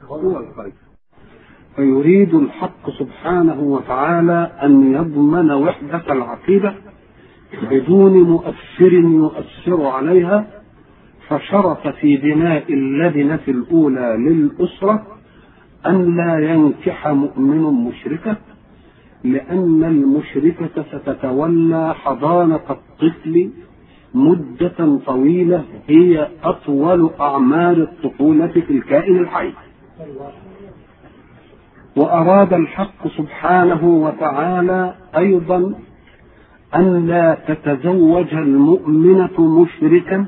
هو الخير فيريد الحق سبحانه وتعالى أن يضمن وحدة العقيدة بدون مؤثر يؤثر عليها فشرط في بناء اللبنة الأولى للأسرة أن لا ينكح مؤمن مشركة لأن المشركة ستتولى حضانة الطفل مدة طويلة هي أطول أعمار الطفولة في الكائن الحي وأراد الحق سبحانه وتعالى أيضا أن لا تتزوج المؤمنة مشركا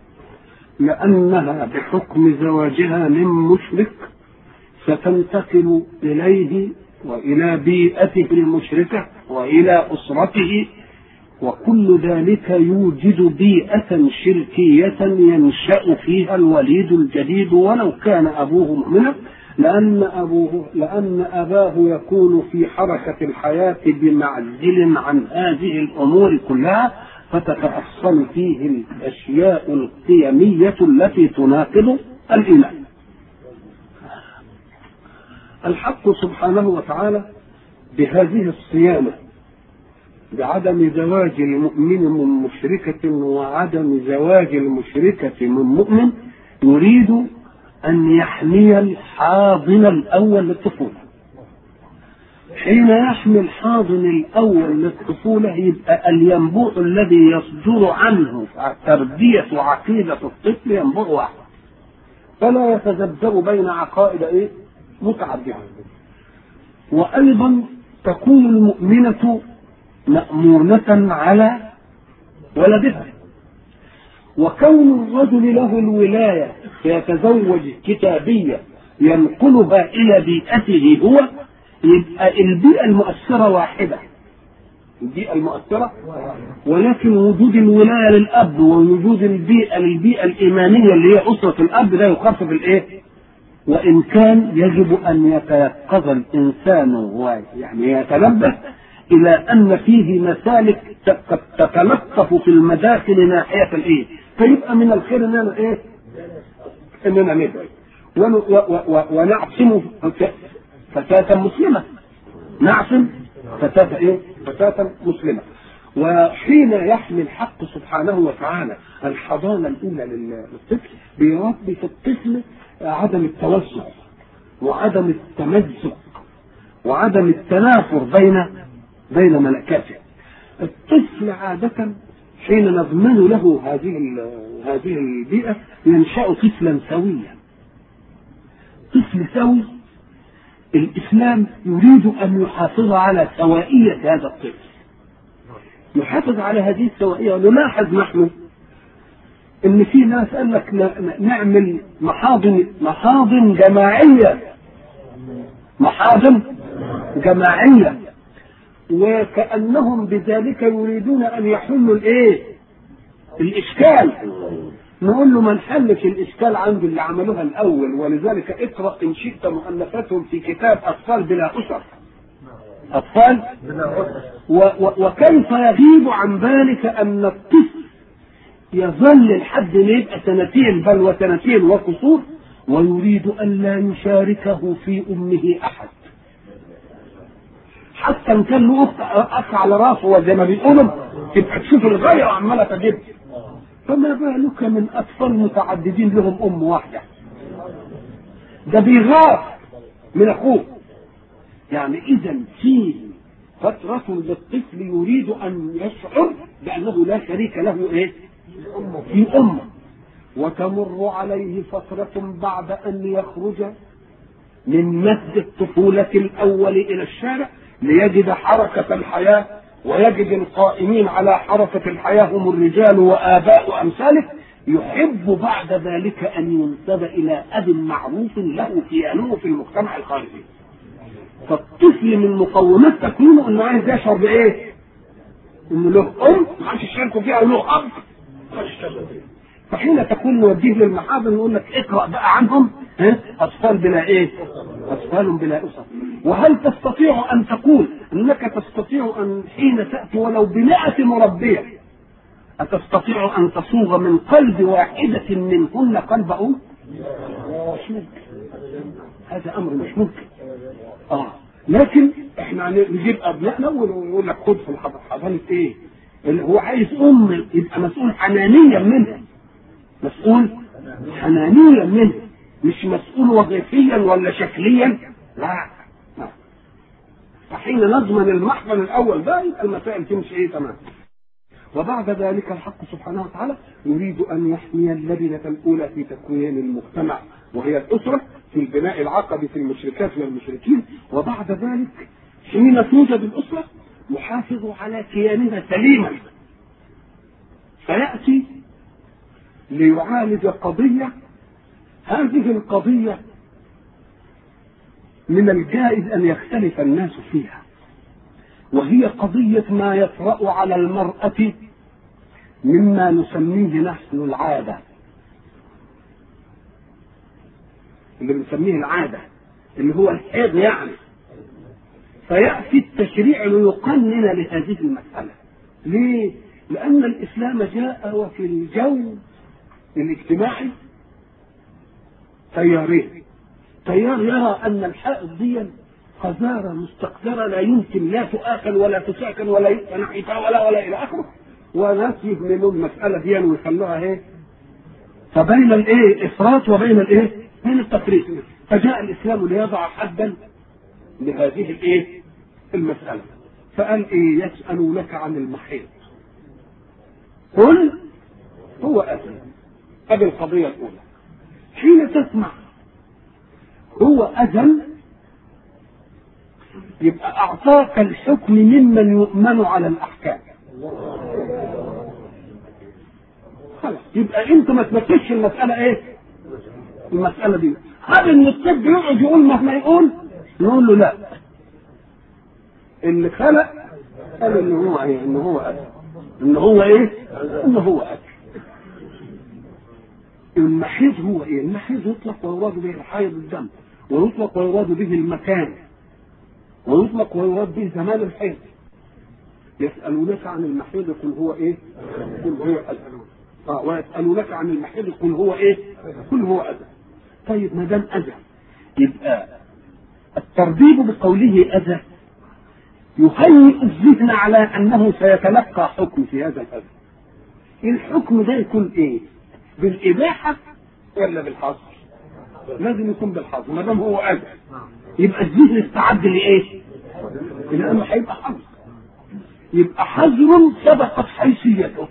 لأنها بحكم زواجها من مشرك ستنتقل إليه وإلى بيئته المشركة وإلى أسرته وكل ذلك يوجد بيئة شركية ينشأ فيها الوليد الجديد ولو كان أبوه مؤمنا لأن أبوه لأن أباه يكون في حركة الحياة بمعزل عن هذه الأمور كلها فتتأصل فيه الأشياء القيمية التي تناقض الإيمان. الحق سبحانه وتعالى بهذه الصيانة بعدم زواج المؤمن من مشركة وعدم زواج المشركة من مؤمن يريد أن يحمي الحاضن الأول للطفولة حين يحمي الحاضن الأول للطفولة يبقى الينبوع الذي يصدر عنه تربية عقيدة الطفل ينبوع واحد فلا يتذبذب بين عقائد إيه؟ متعددة وأيضا تكون المؤمنة مأمونة على ولدها وكون الرجل له الولاية فيتزوج كتابية ينقلها إلى بيئته هو يبقى البيئة المؤثرة واحدة البيئة المؤثرة ولكن وجود الولاية للأب ووجود البيئة للبيئة الإيمانية اللي هي أسرة الأب لا يخفف الإيه؟ وإن كان يجب أن يتيقظ الإنسان ويعني يتنبه إلى أن فيه مسالك قد تتلطف في المداخل ناحية الإيه؟ فيبقى من الخير إن أنا إيه؟ إننا ندعي ونعصم فتاة مسلمة نعصم فتاة إيه؟ فتاة مسلمة وحين يحمي الحق سبحانه وتعالى الحضانة الأولى للطفل بيربي في الطفل عدم التوسع وعدم التمزق وعدم التنافر بين بين ملكاته الطفل عادة حين نضمن له هذه هذه البيئة ينشأ طفلا سويا طفل سوي الإسلام يريد أن يحافظ على سوائية هذا الطفل يحافظ على هذه السوائية ونلاحظ نحن ان في ناس قال لك نعمل محاضن محاضن جماعيه محاضن جماعيه وكانهم بذلك يريدون ان يحلوا الايه الاشكال نقول له ما نحلش الاشكال عند اللي عملوها الاول ولذلك اقرا ان شئت مؤلفاتهم في كتاب اطفال بلا اسر اطفال بلا اسر وكيف يغيب عن ذلك ان الطفل يظل لحد ما يبقى سنتين بل وسنتين وقصور ويريد ان لا يشاركه في امه احد حتى ان كان له اخ على راسه وزي ما بيقولوا تبقى تشوف الغايه وعماله تجيب فما بالك من اطفال متعددين لهم ام واحده ده بيغار من اخوه يعني اذا في فترة للطفل يريد ان يشعر بانه لا شريك له ايه؟ في امه وتمر عليه فترة بعد ان يخرج من مسجد الطفولة الاول الى الشارع ليجد حركة الحياة ويجد القائمين على حركة الحياة هم الرجال وآباء أمثاله يحب بعد ذلك أن ينسب إلى أب معروف له كيانه في المجتمع الخارجي فالطفل من مقومات تكوينه انه عايز يشعر بايه؟ انه له ام ما حدش يشاركوا فيها وله اب ما حدش فحين تكون نوديه للمحاضر يقول لك اقرا بقى عنهم ها اطفال بلا ايه؟ اطفال بلا اسر وهل تستطيع ان تقول انك تستطيع ان حين تاتي ولو بمائة مربيه أتستطيع أن تصوغ من قلب واحدة منهن قلب أم؟ هذا امر مش ممكن اه لكن احنا نجيب ابنائنا ونقول لك خد في حضانه ايه؟ اللي هو عايز ام يبقى مسؤول حنانيا منها مسؤول حنانيا منها مش مسؤول وظيفيا ولا شكليا لا لا فحين نضمن المحضن الاول ده يبقى المسائل تمشي ايه تمام وبعد ذلك الحق سبحانه وتعالى يريد ان يحمي اللبنه الاولى في تكوين المجتمع وهي الاسره في البناء العقدي في المشركات والمشركين وبعد ذلك حين توجد الاسره يحافظ على كيانها سليما فياتي ليعالج قضيه هذه القضيه من الجائز ان يختلف الناس فيها وهي قضيه ما يطرا على المراه مما نسميه نحن العاده اللي بنسميه العاده اللي هو الحيض يعني فياتي التشريع ليقنن لهذه المساله ليه؟ لان الاسلام جاء وفي الجو الاجتماعي تيارين تيار يرى ان الحائض دي قذارة مستقذرة لا يمكن لا تؤكل ولا تساكن ولا يؤكل ناحيتها ولا ولا إلى آخره وناس يهملوا المسألة دي ويخلوها إيه فبين الإيه إفراط وبين الإيه بين التفريط فجاء الإسلام ليضع حدا لهذه الإيه المسألة فقال إيه يسألونك عن المحيط قل هو أذن هذه القضية الأولى حين تسمع هو أذن يبقى أعطاك الحكم ممن يؤمن على الأحكام خلاص يبقى أنت ما تمسكش المسألة إيه؟ المسألة دي هل إن الطب يقعد يقول مهما يقول؟ نقول له لا اللي خلق قال إن هو إيه؟ إن هو أذن إن هو إيه؟ إن هو أذن المحيض هو ايه؟ المحيض يطلق ويراد به الحيض الدم ويطلق ويراد به المكان ويطلق ويراد به زمان الحيض يسألونك عن المحيض قل هو ايه؟ قل هو أذى اه ويسألونك عن المحيض قل هو ايه؟ قل هو أذى طيب ما دام أذى يبقى التربيب بقوله أذى يهيئ الذهن على أنه سيتلقى حكم في هذا الأذى الحكم ده يكون ايه؟ بالإباحة ولا بالحظر؟ لازم يكون بالحظر ما دام هو أذى يبقى الذهن استعد لإيه؟ لأنه هيبقى حظر يبقى حظر سبقت حيثيته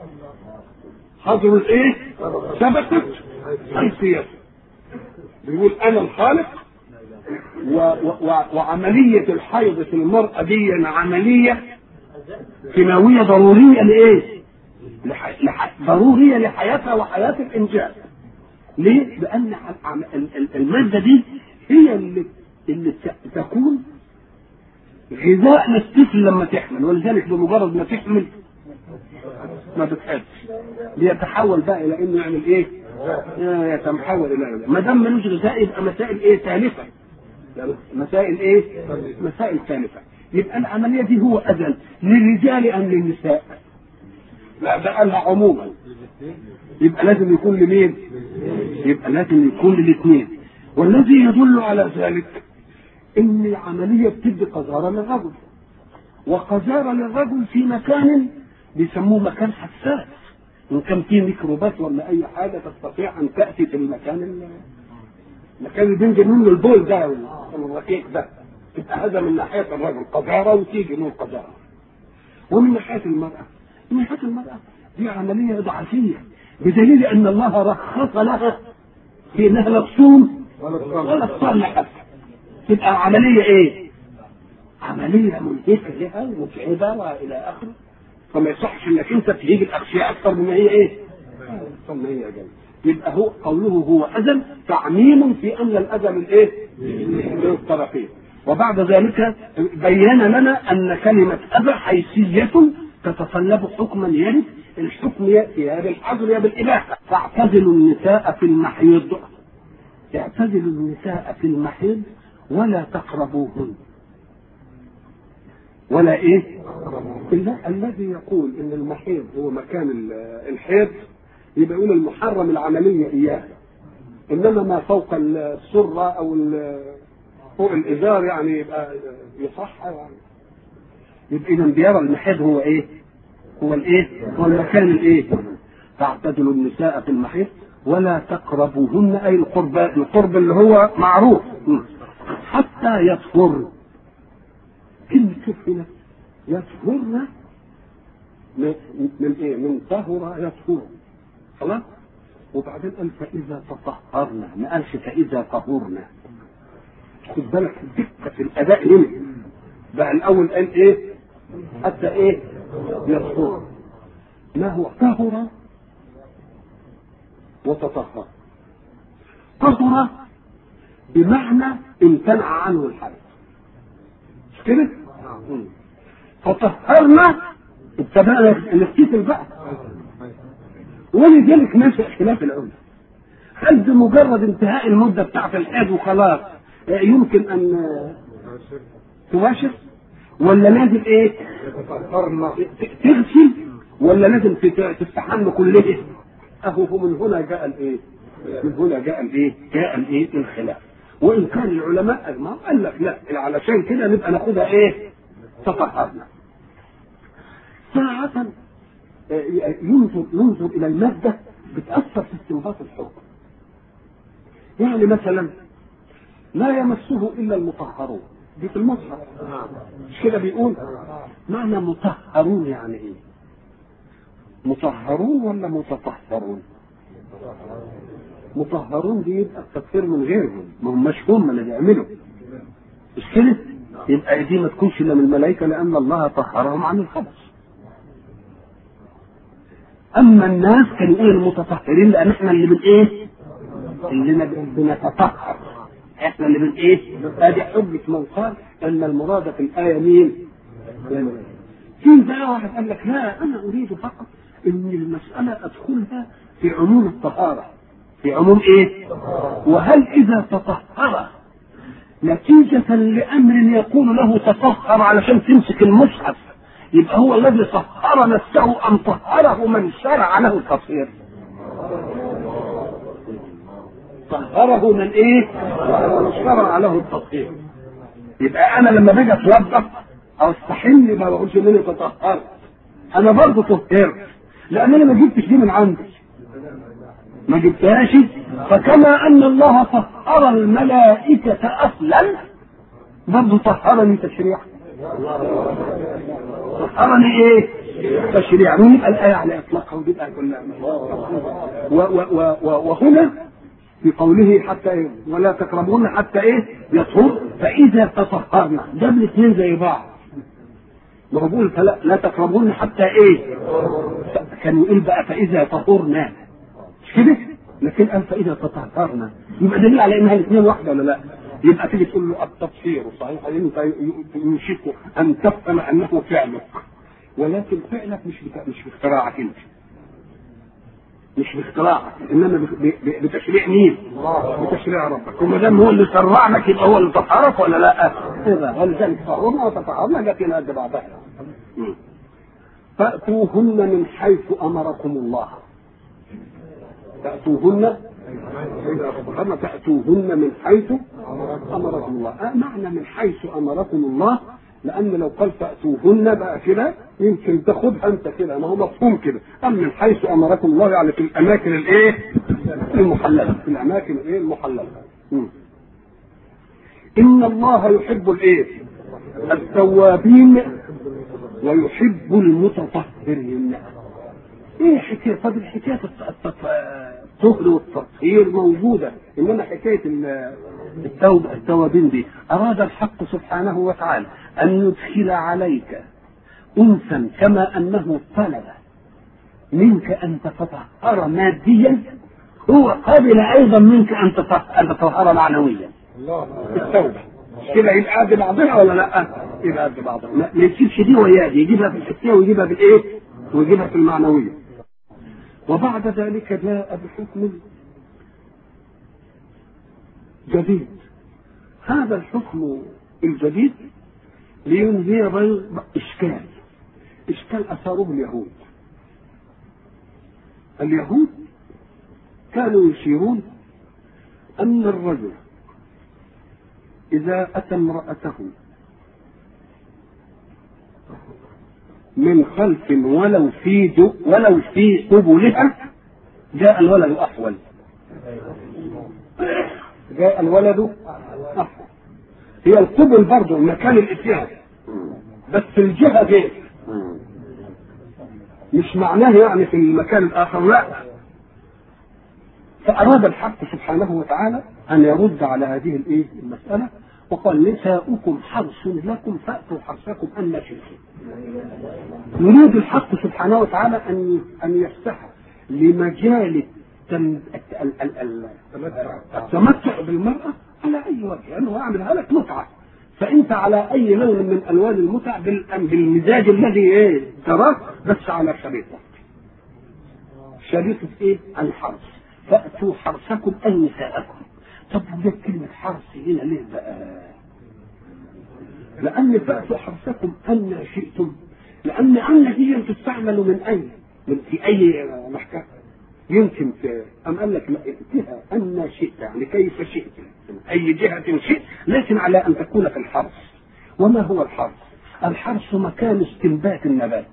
حظر الإيه؟ سبقت حيثيته بيقول أنا الخالق و و وعملية الحيض في المرأة دي عملية كيماوية ضرورية لإيه؟ لح... لح... ضروريه لحياتها وحياه الانجاب. ليه؟ لان الماده دي هي اللي اللي تكون غذاء للطفل لما تحمل ولذلك بمجرد ما تحمل ما بتحبش بيتحول بقى الى انه يعمل ايه؟ يتحول الى ما دام ملوش غذاء يبقى مسائل ايه؟ تالفه مسائل ايه؟ مسائل تالفه يبقى العمليه دي هو اذن للرجال ام للنساء؟ لا ده قالها عموما يبقى لازم يكون لمين؟ يبقى لازم يكون للاثنين والذي يدل على ذلك ان العمليه بتدي قذاره للرجل وقذاره للرجل في مكان بيسموه مكان حساس ان كان فيه ميكروبات ولا اي حاجه تستطيع ان تاتي في المكان المكان اللي بينزل منه البول ده الرقيق ده تبقى هذا من ناحيه الرجل قذاره وتيجي من القذاره ومن ناحيه المراه من ناحيه المراه دي عمليه ضعفيه بدليل ان الله رخص لها في انها لا تصوم ولا تصلي حتى تبقى عمليه ايه؟ عمليه منهكه لها ومتعبه والى اخره فما يصحش انك انت تجيب الاشياء اكثر مما هي ايه؟ اكثر ما هي اجل يبقى هو قوله هو اذى تعميم في ان الاذى من ايه؟ من الطرفين وبعد ذلك بين لنا ان كلمه اذى حيثيه تتطلب حكما يرد الحكم ياتي يا بالحظر يا بالاباحه فاعتزلوا النساء في المحيض اعتزلوا النساء في المحيض ولا تقربوهن ولا ايه إلا الذي يقول ان المحيض هو مكان الحيض يبقى يقول المحرم العمليه اياه انما ما فوق السره او فوق الازار يعني يبقى يصح يعني يبقى اذا بيرى المحيض هو ايه؟ هو الايه؟ هو المكان الايه؟ تعتدلوا النساء في المحيض ولا تقربوهن اي القرب القرب اللي هو معروف حتى يطهر كلمة شوف هنا يطهرن من, من ايه؟ من طهر يطهر خلاص؟ وبعدين قال فإذا تطهرنا ما قالش فإذا طهرنا خد بالك الدقة في الأداء هنا بقى الأول قال إيه؟ حتى إيه؟ يطهر ما هو طهر وتطهر طهر بمعنى امتنع عنه الحدث مش كده؟ فطهرنا ابتدأنا نفتكر بقى ولذلك نشأ خلاف العلماء هل بمجرد انتهاء المدة بتاعت الحيض وخلاص يمكن أن تباشر ولا لازم ايه؟ تغسل ولا لازم تستحم كله؟ اهو من هنا جاء الايه؟ من هنا جاء الايه؟ جاء الايه؟ الخلاف وان كان العلماء اجمعوا قال لك لا علشان كده نبقى ناخدها ايه؟ تطهرنا ساعة ينظر ينظر الى الماده بتاثر في استنباط الحكم يعني مثلا لا يمسه الا المطهرون دي في المصحف مش كده بيقول معنى مطهرون يعني ايه مطهرون ولا متطهرون مطهرون دي يبقى التطهير من غيرهم ما هماش هم اللي بيعملوا مش كده يبقى دي ما تكونش الا من الملائكه لان الله طهرهم عن الخبث اما الناس كانوا ايه المتطهرين لان احنا اللي بن ايه اللي بنتطهر احنا اللي بن ايه ادي حجة من قال ان المراد في الايه مين في بقى واحد قال لك لا انا اريد فقط ان المساله ادخلها في عموم الطهاره في عموم ايه وهل اذا تطهر نتيجة لأمر يقول له تطهر علشان تمسك المصحف يبقى هو الذي طهر نفسه أم طهره من شرع له التطهير طهره من ايه؟ من شرع له التطهير يبقى انا لما باجي اتوضا او استحل ما بقولش ان انا تطهرت انا برضه طهرت لان انا ما جبتش دي من عندي ما جبتهاش فكما ان الله طهر الملائكة اصلا برضه طهرني تشريعا طهرني ايه؟ تشريعا ويبقى الايه على اطلاقها ويبقى كلها وهنا في قوله حتى إيه؟ ولا تقربون حتى ايه يطهر فاذا تطهرنا جاب الاثنين زي بعض ما هو بيقول فلا لا تقربون حتى ايه كان يقول بقى فاذا طهرنا مش كده لكن قال فاذا تطهرنا يبقى دليل على انها الاثنين واحده ولا لا يبقى تيجي تقول له التطهير صحيح انت يوشك ان تفهم انه فعلك ولكن فعلك مش بتا... مش باختراعك انت مش باختراعك انما بتشريع مين؟ بتشريع ربك وما دام هو اللي شرع لك يبقى هو اللي طهرك ولا لا؟ كده ولذلك طهرنا وتطهرنا لكن قد بعضها فأتوهن من حيث أمركم الله تأتوهن إذا تطهرن تأتوهن من حيث أمركم الله أه معنى من حيث أمركم الله لأن لو قال تأتوهن بقى كده يمكن تاخدها أنت كده ما هو مفهوم كده أما من حيث أمركم الله يعني في الأماكن الإيه؟ المحللة في الأماكن الإيه؟ المحللة م. إن الله يحب الإيه؟ التوابين ويحب المتطهرين ايه حكايه طب الحكايه الطهر والتطهير موجوده انما حكايه التوبه التوابين دي اراد الحق سبحانه وتعالى ان يدخل عليك انسا كما انه طلب منك ان تتطهر ماديا هو قبل ايضا منك ان تتطهر معنويا الله التوبه كده يبقى قد بعضها ولا لا؟ يبقى قد بعضها ما يجيبش دي ويا دي يجيبها في الحسيه ويجيبها في الايه؟ ويجيبها في المعنويه وبعد ذلك جاء بحكم جديد هذا الحكم الجديد لينذر اشكال اشكال اثاره اليهود اليهود كانوا يشيرون أن الرجل إذا أتى امرأته من خلف ولو في ولو في قبلها جاء الولد أحول جاء الولد أحول هي القبل برضه مكان الإتيان بس الجهة دي مش معناه يعني في المكان الآخر لا فأراد الحق سبحانه وتعالى أن يرد على هذه الإيه المسألة وقال نساؤكم حرث لكم فأتوا حرثكم أن شئتم يريد الحق سبحانه وتعالى أن أن يفتح لمجال التمتع بالمرأة على أي وجه لأنه يعملها لك متعة فأنت على أي لون من ألوان المتع بالمزاج الذي إيه تراه بس على شريطة شريطة إيه الحرث فأتوا حرثكم أي نساءكم طب وجد كلمة حرث هنا ليه بقى؟ لأن فأتوا حرثكم أن شئتم لأن أن دي تستعمل من أين؟ من في أي محكمة يمكن في أم قال لك ائتها أن شئت يعني كيف شئت من أي جهة شئت لكن على أن تكون في الحرث وما هو الحرث؟ الحرث مكان استنبات النبات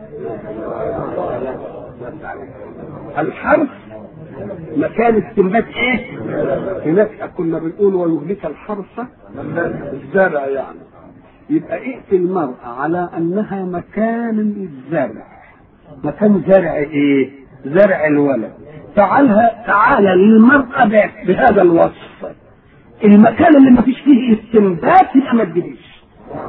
الحرث مكان استنبات ايه؟ هناك كنا بنقول ويهلك الحرث الزرع يعني يبقى ائت المرأة على أنها مكان الزرع مكان زرع ايه؟ زرع الولد تعالها تعالى للمرأة بهذا الوصف المكان اللي ما فيش فيه استنبات يبقى ما تجيبش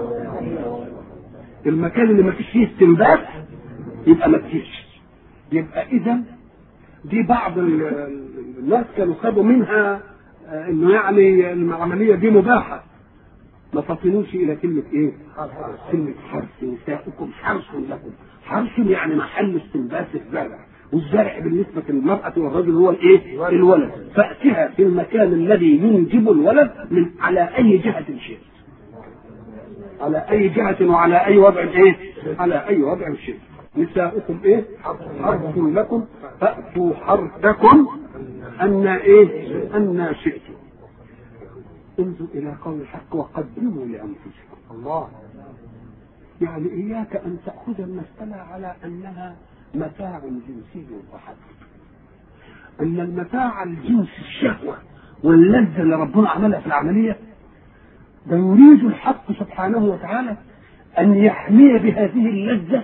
المكان اللي ما فيش فيه استنبات يبقى ما تجيش يبقى اذا دي بعض الناس كانوا خدوا منها انه يعني العمليه دي مباحه ما فطنوش الى كلمه ايه؟ كلمه حرث نساؤكم حرث لكم حرث يعني محل استنبات الزرع والزرع بالنسبة للمرأة والرجل هو الايه؟ الولد فأتها في المكان الذي ينجب الولد من على أي جهة شئت على أي جهة وعلى أي وضع ايه؟ على أي وضع شئت نساؤكم ايه؟ حرث لكم فأتوا حرثكم أن ايه؟ أن شئتم انظر إلى قول الحق وقدموا لأنفسكم الله يعني إياك أن تأخذ المسألة على أنها متاع جنسي فحسب ان المتاع الجنس الشهوه واللذه اللي ربنا عملها في العمليه ده يريد الحق سبحانه وتعالى ان يحمي بهذه اللذه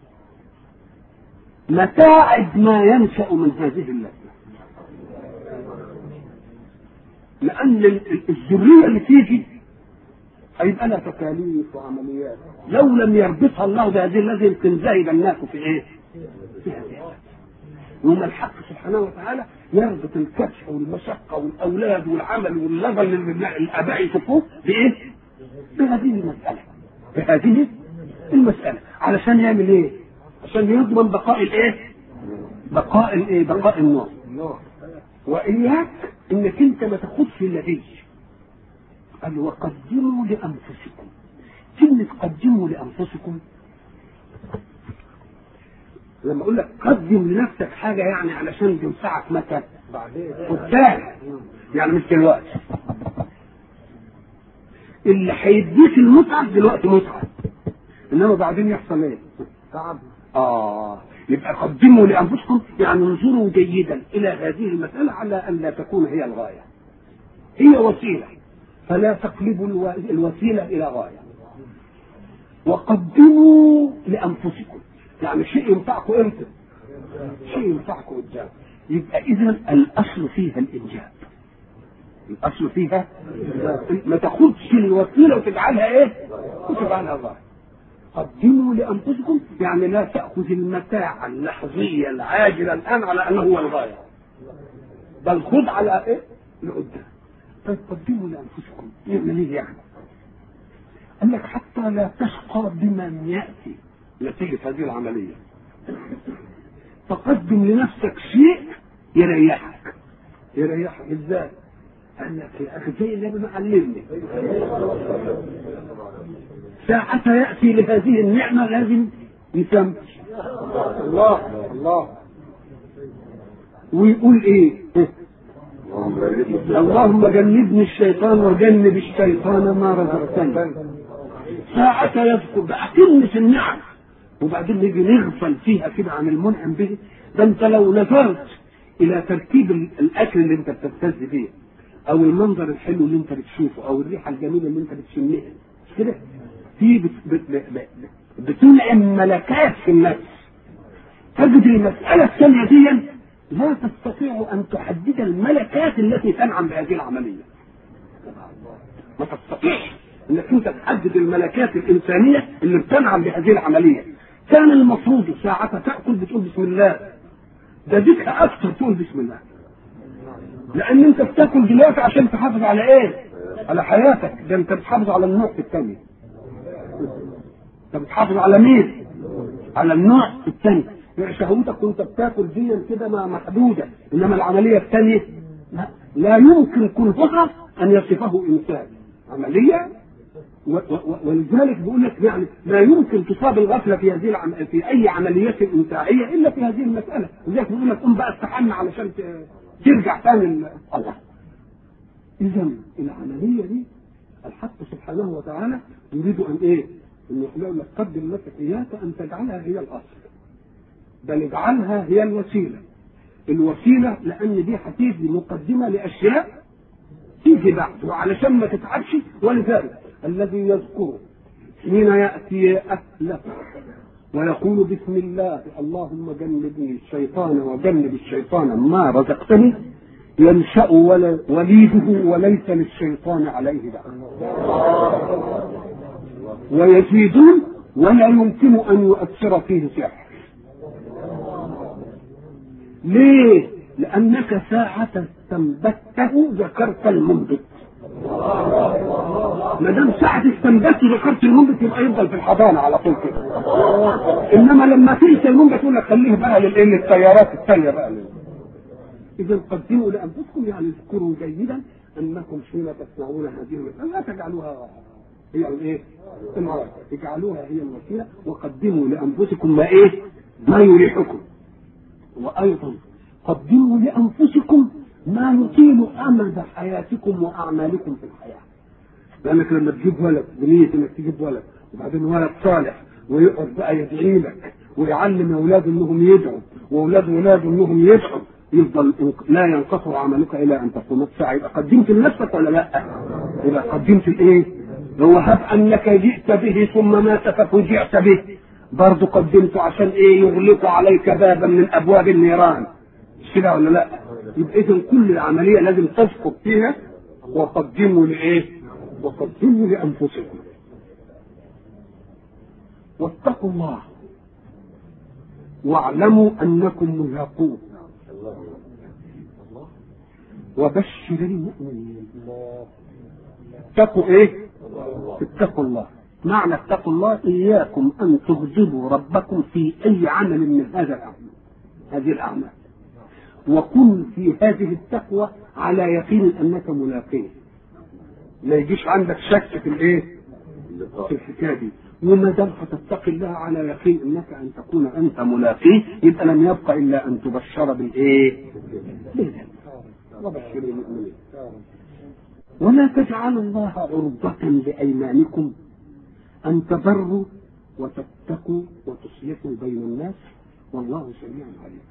متاعب ما ينشا من هذه اللذه لان الذريه اللي تيجي هيبقى لها تكاليف وعمليات لو لم يربطها الله بهذه اللذه يمكن زايد الناس في ايه؟ يوم الحق سبحانه وتعالى يربط الكبش والمشقة والأولاد والعمل واللغة اللي الآباء يشوفوه بإيه؟ بهذه المسألة بهذه المسألة علشان يعمل إيه؟ عشان يضمن بقاء الإيه؟ بقاء الإيه؟ بقاء النور وإياك إنك أنت ما تاخدش النتيجة قال وقدموا لأنفسكم كلمة قدموا لأنفسكم لما اقول لك قدم لنفسك حاجه يعني علشان تنفعك متى؟ بعدين قدام يعني مش دلوقتي اللي هيديك المتعه دلوقتي متعه انما بعدين يحصل ايه؟ تعب اه يبقى قدموا لانفسكم يعني انظروا جيدا الى هذه المساله على ان لا تكون هي الغايه هي وسيله فلا تقلبوا الوسيله الى غايه وقدموا لانفسكم يعني شيء ينفعكم امتى؟ شيء ينفعكم قدام يبقى اذا الاصل فيها الانجاب الاصل فيها ما تاخدش الوسيله وتجعلها ايه؟ وتجعلها ظاهر قدموا لانفسكم يعني لا تاخذ المتاع اللحظيه العاجله الان على انه هو الغايه بل خذ على ايه؟ لقدام طيب قدموا لانفسكم يعمل ايه يعني؟ قال لك حتى لا تشقى بمن ياتي نتيجة هذه العملية فقدم لنفسك شيء يريحك يريحك ازاي؟ قال لك يا اخي زي اللي انا علمني ساعة يأتي لهذه النعمة لازم يسمى الله الله ويقول ايه؟ اللهم جنبني الشيطان وجنب الشيطان ما رزقتني ساعة يذكر بقى كلمة النعم وبعدين نيجي نغفل فيها كده عن المنعم به ده انت لو نظرت الى ترتيب الاكل اللي انت بتبتز فيه او المنظر الحلو اللي انت بتشوفه او الريحه الجميله اللي انت بتشمها مش كده في بت... بت... بت... بتنعم ملكات في النفس تجد المساله الثانيه دي لا تستطيع ان تحدد الملكات التي تنعم بهذه العمليه ما تستطيعش انك انت تحدد الملكات الانسانيه اللي بتنعم بهذه العمليه كان المفروض ساعة تأكل بتقول بسم الله ده ديك أكثر تقول بسم الله لأن أنت بتاكل دلوقتي عشان تحافظ على إيه؟ على حياتك ده أنت بتحافظ على النوع الثاني أنت بتحافظ على مين؟ على النوع الثاني يعني شهوتك وأنت بتاكل دي كده محدودة إنما العملية الثانية لا يمكن كلها أن يصفه إنسان عملية ولذلك بيقول لك يعني لا يمكن تصاب الغفله في هذه العم... في اي عمليات انتاعيه الا في هذه المساله، لذلك بيقول لك قوم بقى استحمى علشان ترجع ثاني الله. اذا العمليه دي الحق سبحانه وتعالى يريد ان ايه؟ ان يقول لك قدم لك اياك ان تجعلها هي الاصل. بل اجعلها هي الوسيله. الوسيله لان دي هتيجي مقدمه لاشياء تيجي بعد وعلشان ما تتعبش ولذلك الذي يذكر حين يأتي أهله ويقول بسم الله اللهم جنبني الشيطان وجنب الشيطان ما رزقتني ينشأ وليده وليس للشيطان عليه دعوة ويزيدون ولا يمكن أن يؤثر فيه سحر ليه؟ لأنك ساعة استنبته ذكرت المنبت ما دام ساعة استنبت ذكرت المنبت يبقى يفضل في الحضانة على طول كده انما لما تنسى المنبت يقول لك خليه بقى للايه للتيارات الثانية بقى اذا قدموا لانفسكم يعني اذكروا جيدا انكم حين تسمعون هذه المسألة لا تجعلوها هي الايه؟ المرأة اجعلوها هي الوسيلة وقدموا لانفسكم ما ايه؟ ما يريحكم وايضا قدموا لانفسكم ما يطيل امد حياتكم واعمالكم في الحياه. لانك لما تجيب ولد بنيه انك تجيب ولد وبعدين ولد صالح ويقعد بقى يدعي لك ويعلم اولاده انهم يدعوا واولاد اولاده انهم يدعوا يفضل لا ينقصر عملك الى ان تقوم الساعه يبقى قدمت لنفسك ولا لا؟ يبقى قدمت الايه؟ هو هب انك جئت به ثم مات ففجعت به برضه قدمته عشان ايه؟ يغلق عليك بابا من ابواب النيران مش كده ولا لا؟ يبقى اذا كل العمليه لازم تسقط فيها وقدموا لايه؟ وقدموا لانفسكم. واتقوا الله واعلموا انكم ملاقوه وبشر المؤمنين اتقوا ايه؟ اتقوا الله معنى اتقوا الله اياكم ان تغضبوا ربكم في اي عمل من هذا الاعمال هذه الاعمال وكن في هذه التقوى على يقين انك ملاقيه ما يجيش عندك شك في الايه في الحكايه دي وما دام هتتقي الله على يقين انك ان تكون انت ملاقيه يبقى لم يبقى الا ان تبشر بالايه وبشر المؤمنين ولا تجعلوا الله عرضة لأيمانكم أن تبروا وتتقوا وتصلحوا بين الناس والله سميع عليم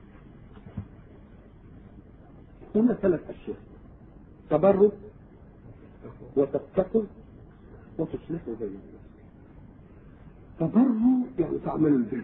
هنا ثلاث أشياء تبروا وتتقوا وتصلحوا بين الناس تبروا يعني تعملوا البر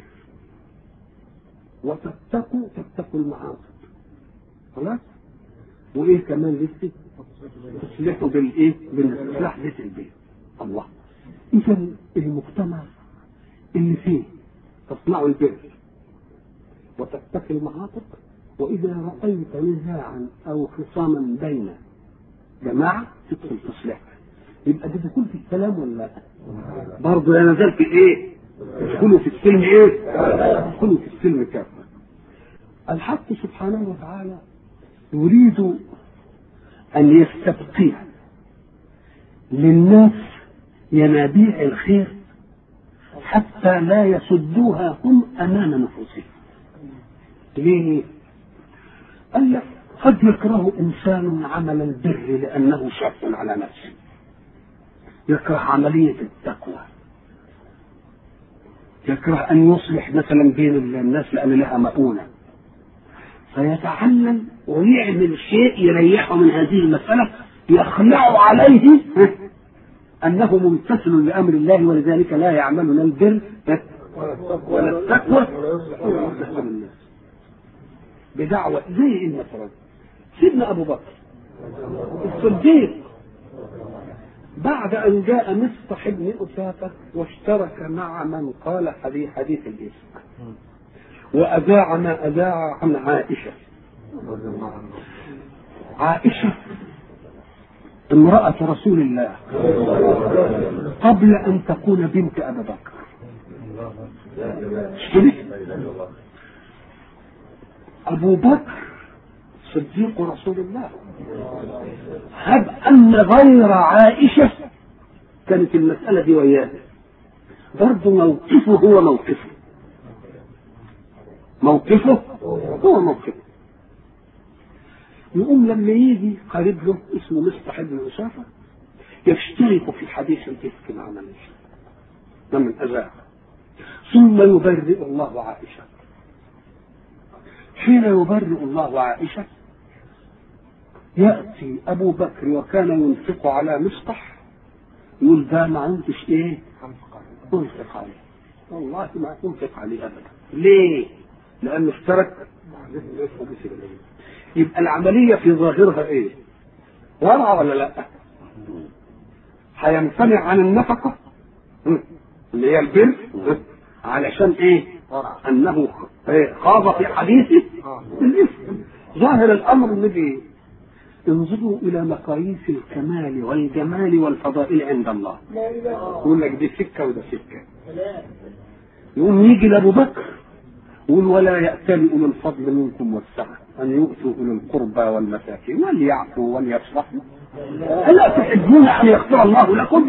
وتتقوا تتقوا المعاصي خلاص وايه كمان لسه تصلحوا بالايه بالاصلاح ذات البيت الله اذا المجتمع اللي فيه تصنعوا البر وتتقي المعاطف واذا رايت نزاعا او خصاما بين جماعه تدخل تصلح يبقى ده دخول في السلام ولا لا؟ برضه انا نزلت ايه؟ ادخلوا في السلم ايه؟ ادخلوا في السلم كافه. الحق سبحانه وتعالى يريد ان يستبقي للناس ينابيع الخير حتى لا يسدوها هم امام نفوسهم. ليه؟ قال لك قد يكره إنسان عمل البر لأنه شاق على نفسه يكره عملية التقوى يكره أن يصلح مثلا بين الناس لأن لها مؤونة فيتعلم ويعمل شيء يريحه من هذه المسألة يخلع عليه أنه ممتثل لأمر الله ولذلك لا يعمل لا البر ولا التقوى ولا الناس بدعوة زي ايه مثلا سيدنا أبو بكر الصديق بعد أن جاء مصطح بن أسافة واشترك مع من قال حديث حديث الإفك وأذاع ما أذاع عن عائشة عائشة امرأة رسول الله قبل أن تكون بنت أبي بكر أبو بكر صديق رسول الله هب أن غير عائشة كانت المسألة دي وياه برضه موقفه هو موقفه موقفه هو موقفه يقوم لما يجي قريب له اسمه مصطح بن أسافة يشترك في حديث الإفك مع من من أذاه ثم يبرئ الله عائشة حين يبرئ الله عائشة يأتي أبو بكر وكان ينفق على مصطح يقول ده ما عندش إيه؟ أنفق عليه والله ما أنفق عليه أبدا ليه؟ لأنه اشترك يبقى العملية في ظاهرها إيه؟ ورع ولا لأ؟ هيمتنع عن النفقة اللي هي البر علشان ايه؟ انه خاض في حديثه الاسم ظاهر الامر الذي انظروا الى مقاييس الكمال والجمال والفضائل عند الله يقول لك دي سكه وده سكه يقوم يجي لابو بكر يقول ولا يأتل أولو الفضل منكم والسعة أن يؤتوا أولي القربى والمساكين وليعفوا وليصفحوا ألا تحبون أن يغفر الله لكم؟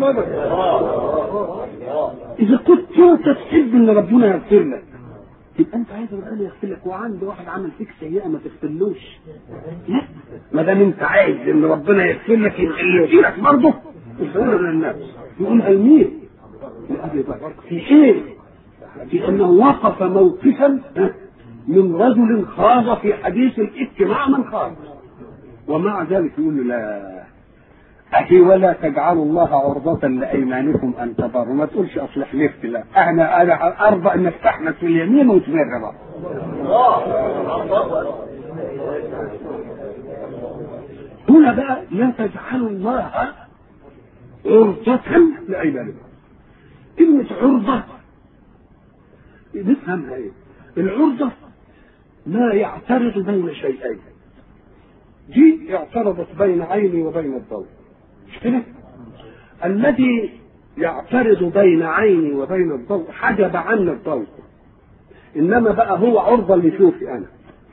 إذا كنت أنت تحب أن ربنا يغفر لك يبقى أنت عايز ربنا يغفر لك وعند واحد عمل فيك سيئة ما تغفرلوش لا ما دام أنت عايز أن ربنا يغفر لك يبقى اللي يغفرك برضه يغفر للناس يقول أمير لأبي بكر في حين في أنه وقف موقفا من رجل خاض في حديث الإفك مع من خاض ومع ذلك يقول له لا أخي ولا تجعلوا الله عرضة لأيمانكم أن تبروا ما تقولش أصل حلفت لا أنا أنا أرضى أن استحنت في اليمين وتبر بقى هنا بقى لا تجعلوا الله عرضة لأيمانكم كلمة عرضة نفهمها ايه؟ العرضة ما يعترض بين شيئين دي اعترضت بين عيني وبين الضوء مش كده؟ الذي يعترض بين عيني وبين الضوء حجب عني الضوء انما بقى هو عرضه لشوفي انا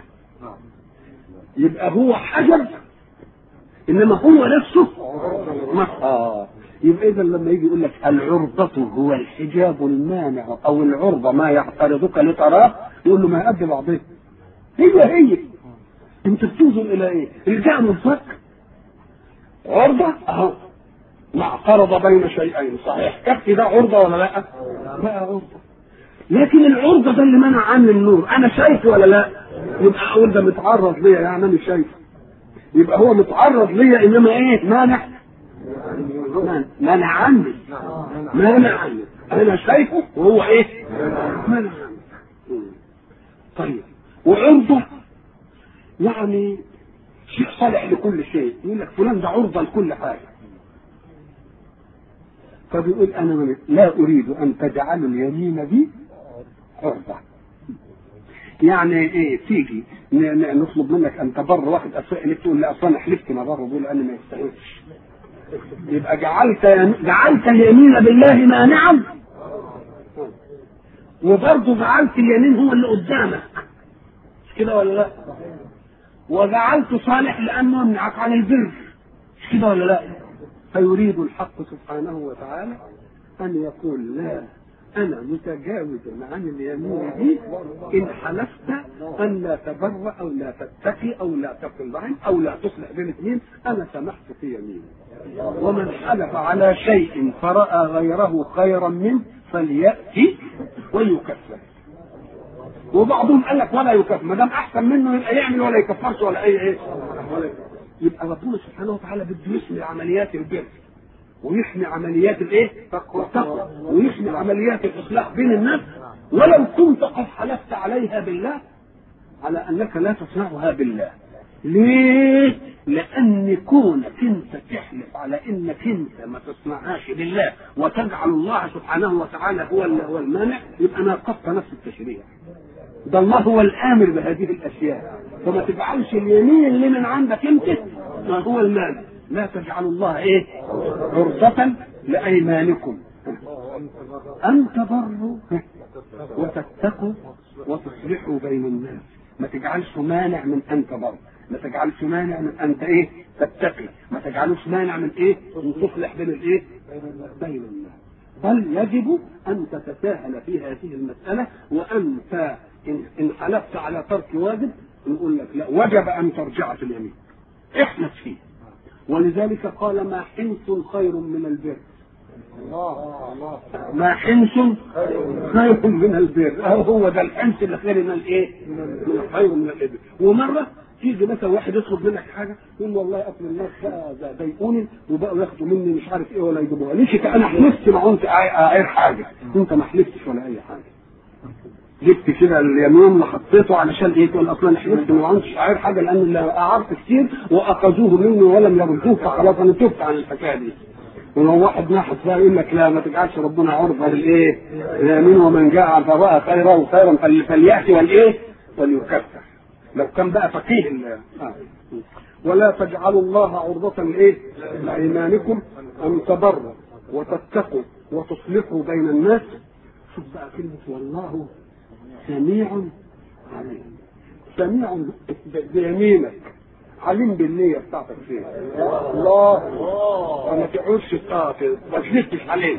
يبقى هو حجب انما هو نفسه ما اه يبقى اذا لما يجي يقول لك العرضة هو الحجاب المانع او العرضة ما يعترضك لتراه يقول له ما قد بعضها هي هي انت بتوصل الى ايه؟ رجع من فك عرضة اهو ما اعترض بين شيئين صحيح كف ده عرضة ولا لا؟ بقى عرضة لكن العرضة ده اللي منع عني النور انا شايفه ولا لا؟ يبقى اقول ده متعرض ليا يعني انا شايفه يبقى هو متعرض ليا انما ايه؟ مانع منع عني منع عني انا شايفه وهو ايه؟ منع عني طيب وعرضه يعني شيء صالح لكل شيء يقول لك فلان ده عرضه لكل حاجه فبيقول انا لا اريد ان تجعلوا اليمين دي عرضه يعني ايه تيجي نطلب منك ان تبر واحد اسوء لك تقول لا اصلا انا حلفت ما بره بقول انا ما يستاهلش يبقى جعلت جعلت اليمين بالله مانعا وبرضه جعلت اليمين هو اللي قدامك مش كده ولا لا؟ وجعلت صالح لانه يمنعك عن البر مش كده ولا لا؟ فيريد الحق سبحانه وتعالى ان يقول لا انا متجاوز عن اليمين دي ان حلفت ان لا تبر او لا تتقي او لا تقل رحم او لا تصلح بين اثنين انا سمحت في يميني ومن حلف على شيء فراى غيره خيرا منه فلياتي ويكفر وبعضهم قال لك ولا يكفر ما دام احسن منه يبقى يعمل ولا يكفرش ولا اي ايه ولا يكفر. يبقى ربنا سبحانه وتعالى بده يحمي عمليات البر ويحمي عمليات الايه؟ التقوى ويحمي عمليات الاصلاح بين الناس ولو كنت قد حلفت عليها بالله على انك لا تصنعها بالله. ليه؟ لان كونك انت تحلف على انك انت ما تصنعهاش بالله وتجعل الله سبحانه وتعالى هو هو المانع يبقى ناقضت نفس التشريع. ده الله هو الامر بهذه الاشياء فما تجعلش اليمين اللي من عندك انت ما هو المانع لا تجعلوا الله ايه عرضة لايمانكم ان تبروا وتتقوا وتصلحوا بين الناس ما تجعلش مانع من ان تبر ما تجعلش مانع من ان ايه تتقي ما تجعلوش مانع من ايه من تصلح بين الايه بين الناس بل يجب ان تتساهل في هذه المساله وانت ان إن حلفت على ترك واجب نقول لك لا وجب ان ترجع في اليمين احنث فيه ولذلك قال ما حنس خير من البر ما حنس خير من البر أو هو ده الحنس اللي خير من الايه؟ من الخير من الابر ومره تيجي مثلا واحد يطلب منك حاجه يقول له والله اصل الناس بقى ده ضايقوني وبقوا ياخدوا مني مش عارف ايه ولا يجيبوها ليش انا حلفت ما كنت اعير حاجه انت ما حلفتش ولا اي حاجه جبت كده اليمين وحطيته علشان ايه تقول اصلا انا حلفت ما كنتش اعير حاجه لان اللي اعرت كتير واخذوه مني ولم يردوه فخلاص انا تبت عن الحكايه دي ولو واحد ناحس بقى يقول لك لا ما تجعلش ربنا عرضه للايه؟ اليمين ومن جاء فراى خيرا خيرا فل- فلياتي والايه؟ وليكفر لو كان بقى فقيه ال- آه. ولا تجعلوا الله عرضة لايه؟ لايمانكم ان تبروا وتتقوا وتصلحوا بين الناس شوف بقى كلمة والله سميع عليم سميع ب- بيمينك عليم بالنية بتاعتك فين الله ما تقعدش تقاتل ما تلفش عليه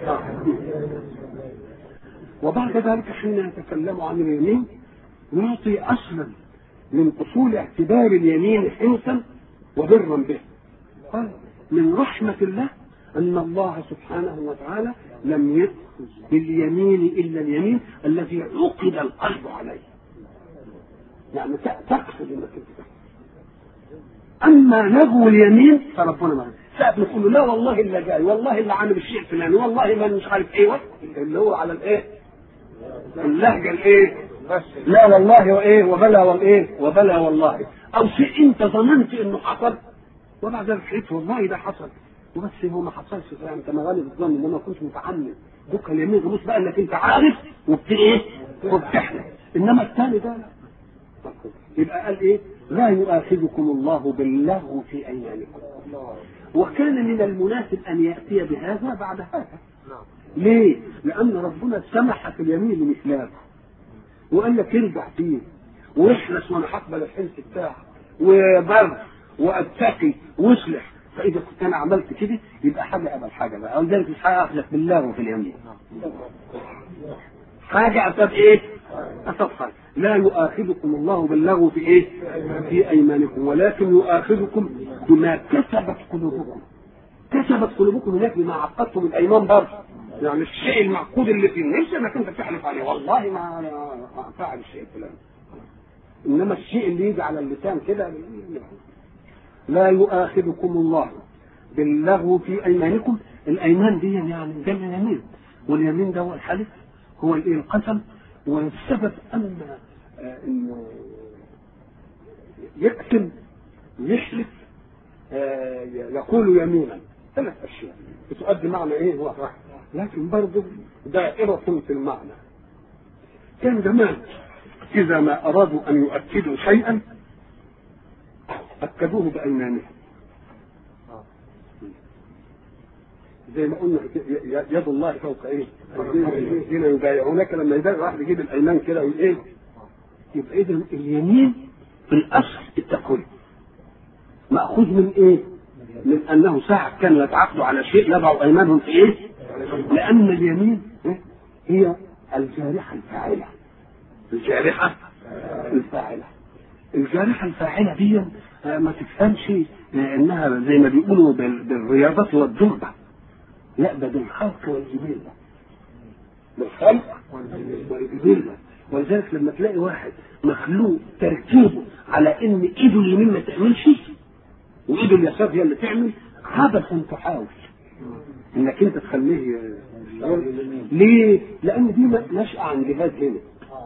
وبعد ذلك حين يتكلم عن اليمين يعطي اصلا من اصول اعتبار اليمين حنسا وبرا به قال من رحمة الله أن الله سبحانه وتعالى لم يأخذ باليمين إلا اليمين الذي عقد القلب عليه يعني ت- تقصد انك انت تحصل. اما نجو اليمين فربنا ما ساعة نقول له لا والله اللي جاي والله اللي عامل الشيء الفلاني والله ما مش عارف ايه اللي هو على الايه اللهجه الايه لا والله وايه وبلا وايه وبلا والله او شيء انت ظننت انه حصل وبعد ذلك لقيت والله ده حصل وبس هو ما حصلش يعني انت مغالب الظن ان انا ما كنتش متعمد دوك اليمين غموس بقى انك انت عارف وبت ايه وبتحلم انما الثاني ده لا يبقى قال ايه لا يؤاخذكم الله باللغو في ايمانكم وكان من المناسب ان ياتي بهذا بعد هذا ليه؟ لأن ربنا سمح في اليمين لمثلاه وقال لك ارجع فيه واحرص وانا هقبل الحنس بتاعك وبر واتقي واصلح فاذا كنت انا عملت كده يبقى حاجه قبل حاجه بقى ولذلك مش هاخذك بالله في اليمين حاجه اسباب ايه؟ اسباب خير لا يؤاخذكم الله باللغو في ايه؟ في ايمانكم ولكن يؤاخذكم بما كسبت قلوبكم كسبت قلوبكم هناك بما عقدتم الايمان برضه يعني الشيء المعقود اللي في النفس انك انت بتحلف عليه والله ما ما فعل الشيء الفلاني انما الشيء اللي يجي على اللسان كده لا يؤاخذكم الله باللغو في ايمانكم الايمان دي يعني جمع يمين واليمين ده هو الحلف هو الايه القسم والسبب ان آه، انه يقسم يحلف آه، يقول يمينا ثلاث اشياء بتؤدي معنى ايه واحد لكن برضه دائرة في المعنى كان زمان إذا ما أرادوا أن يؤكدوا شيئا أكدوه بأيمانهم زي ما قلنا يد الله فوق ايه؟ الذين يبايعونك لما يبايع واحد يجيب الايمان كده ويقول ايه؟ يبقى اذا اليمين في الاصل التكوين ماخوذ من ايه؟ من انه ساعة كانوا يتعاقدوا على شيء يضعوا ايمانهم في ايه؟ لان اليمين إيه؟ هي الجارحة الفاعلة الجارحة الفاعلة الجارحة الفاعلة دي ما تفهمش انها زي ما بيقولوا بالرياضة والدربة لا ده بالخلق والجبلة بالخلق والجبلة ولذلك لما تلاقي واحد مخلوق تركيبه على ان ايده اليمين ما تعملش وايده اليسار هي اللي تعمل عبثا تحاول انك انت تخليه ليه؟ لان دي نشأة عن جهاز هنا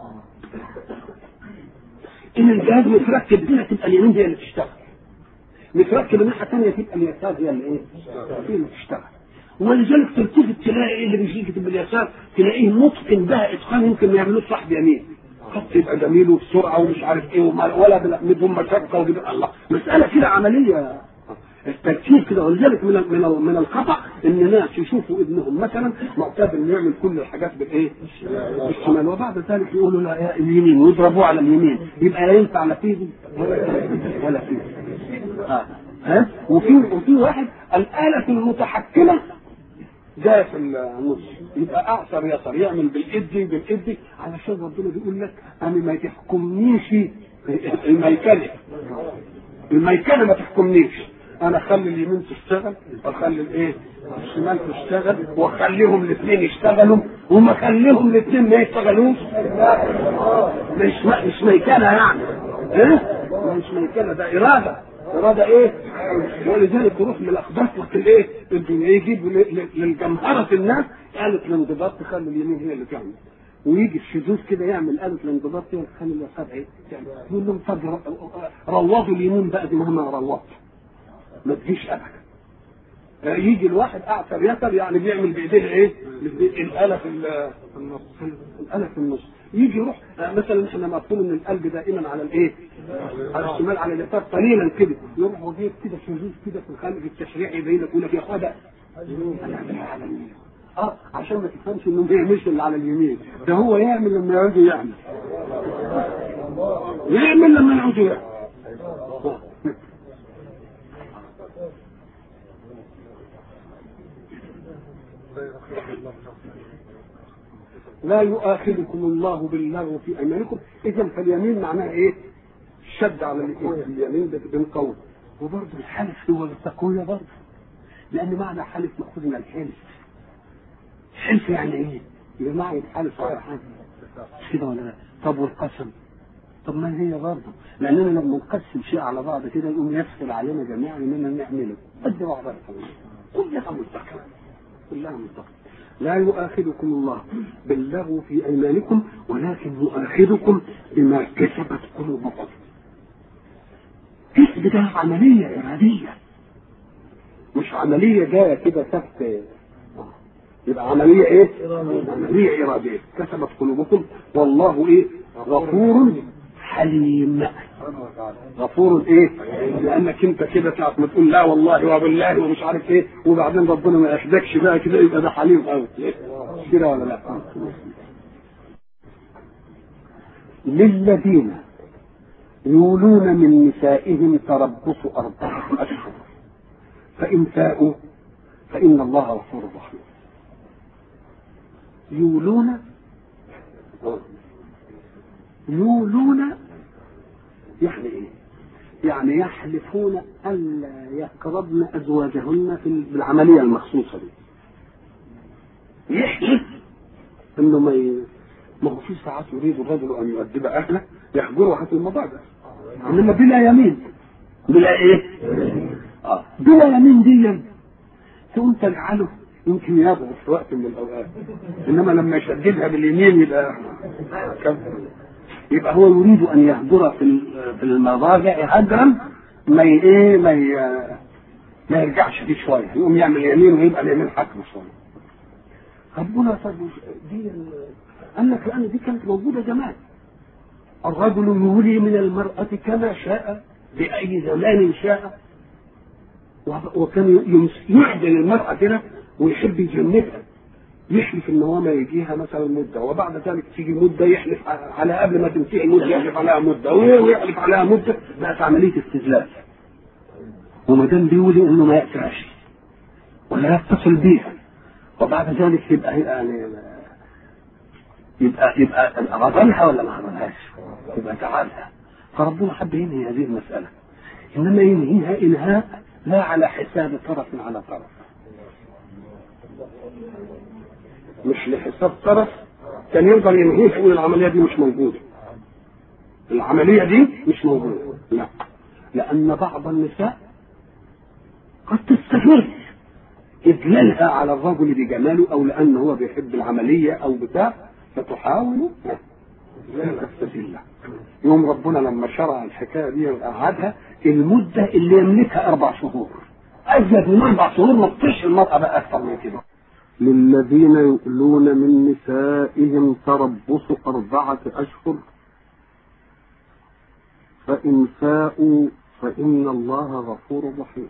ان الجهاز متركب هنا تبقى اليمين هي اللي تشتغل متركب الناحيه الثانيه تبقى اليسار هي اللي ايه؟ هي اللي تشتغل ولذلك تلتفت تلاقي ايه اللي بيجي باليسار تلاقيه متقن بها اتقان يمكن ما يعملوش صاحب يمين خط يبقى جميل وبسرعه ومش عارف ايه ولا بنقمدهم مشقه وجب الله مساله كده عمليه التركيب كده ولذلك من من من الخطا ان ناس يشوفوا ابنهم مثلا معتاد انه يعمل كل الحاجات بالايه؟ بالشمال وبعد ذلك يقولوا لا يا اليمين ويضربوه على اليمين يبقى لا ينفع لا فيه ولا فيه آه. ها وفي وفي واحد الاله المتحكمه جايه في النص يبقى اعصر يسر يعمل بالايدي بالايدي علشان ربنا بيقول لك انا ما تحكمنيش الميكنه الميكنه ما تحكمنيش انا اخلي اليمين تشتغل واخلي الايه الشمال تشتغل واخليهم الاثنين يشتغلوا وما اخليهم الاثنين ما يشتغلوش مش مش ميكنه يعني ايه مش ميكنه ده اراده اراده ايه ولذلك تروح للاخبار وقت الايه الدنيا يجيب للجمهرة الناس آلة الانضباط تخلي اليمين هي اللي تعمل ويجي الشذوذ كده يعمل آلة الانضباط هي اللي تخلي اليسار ايه تعمل يقول لهم طب روضوا اليمين بقى دي مهما روضت ما تجيش ابدا يجي الواحد اعثر يسر يعني بيعمل بايديه ايه؟ الاله في النص الاله في النص يجي يروح مثلا احنا مفهوم ان القلب دائما على الايه؟ على الشمال على اليسار قليلا كده يروح وجيب كده شذوذ كده في الخلق التشريع يبين لك يقول لك يا اخويا ده على اليمين اه عشان ما تفهمش انه ما بيعملش اللي على اليمين ده هو يعمل لما يعود يعمل يعمل لما يعود يعمل لا يؤاخذكم الله باللغو في ايمانكم اذا فاليمين معناها ايه؟ الشد على اليمين ده بالقول وبرضه الحلف هو التقوية برضه لان معنى حلف ماخوذ من الحلف حلف يعني ايه؟ يبقى معنى الحلف على حاجه كده ولا لا؟ طب والقسم طب ما هي برضه لاننا لما نقسم شيء على بعض كده يقوم يسهل علينا جميعا اننا نعمله قد بعضها كلها مستقيم كلها مستقيم لا يؤاخذكم الله باللغو في ايمانكم ولكن يؤاخذكم بما كسبت قلوبكم كسب ده عملية إرادية مش عملية جاية كده ثبت يبقى عملية إيه؟ عملية إرادية كسبت قلوبكم والله إيه؟ غفور حليم غفور ايه؟ لانك انت كده ساعة ما تقول لا والله وبالله ومش عارف ايه وبعدين ربنا ما يحدكش بقى كده يبقى ده حليم قوي كده ولا لا؟ للذين يولون من نسائهم تربص أربعة أشهر فإن فاءوا فإن الله غفور رحيم يولون يولون يعني ايه؟ يعني يحلفون الا يقربن ازواجهن في بالعمليه المخصوصه دي. يحلف انه ما ي... ما هو في ساعات يريد الرجل ان يؤدب اهله يحجرها في المضاجع انما بلا يمين بلا ايه؟ اه بلا يمين دي تقوم تجعله يمكن يضعف في وقت من الاوقات انما لما يشددها باليمين يبقى يبقى هو يريد ان يهجر في في المضاجع هجرا ما ايه ما ما يرجعش فيه شويه يقوم يعمل يمين ويبقى اليمين حكم شويه ربنا طب دي قال لك لان دي كانت موجوده زمان الرجل يولي من المرأة كما شاء بأي زمان شاء وكان يعدل المرأة كده ويحب يجنبها يحلف ان هو ما يجيها مثلا مده وبعد ذلك تيجي مده يحلف على قبل ما تنتهي المده يحلف عليها مده ويحلف عليها مده بقت عمليه استزلال وما دام بيولي انه ما يأساش ولا يتصل بيها وبعد ذلك يبقى يعني يبقى يبقى غزلها ولا ما غزلهاش؟ يبقى تعالها فربنا حب ينهي هذه المسألة إنما ينهيها إنهاء لا على حساب طرف على طرف مش لحساب طرف كان يقدر ينهيه يقول العملية دي مش موجودة العملية دي مش موجودة لا لأن بعض النساء قد تستمر إذلالها على الرجل بجماله أو لأنه هو بيحب العملية أو بتاع فتحاول لا تستدل يوم ربنا لما شرع الحكايه دي قعدها المده اللي يملكها اربع شهور ازيد من اربع شهور ما تطيش المراه بقى اكثر من كده للذين يؤلون من نسائهم تربص أربعة أشهر فإن فاءوا فإن الله غفور رحيم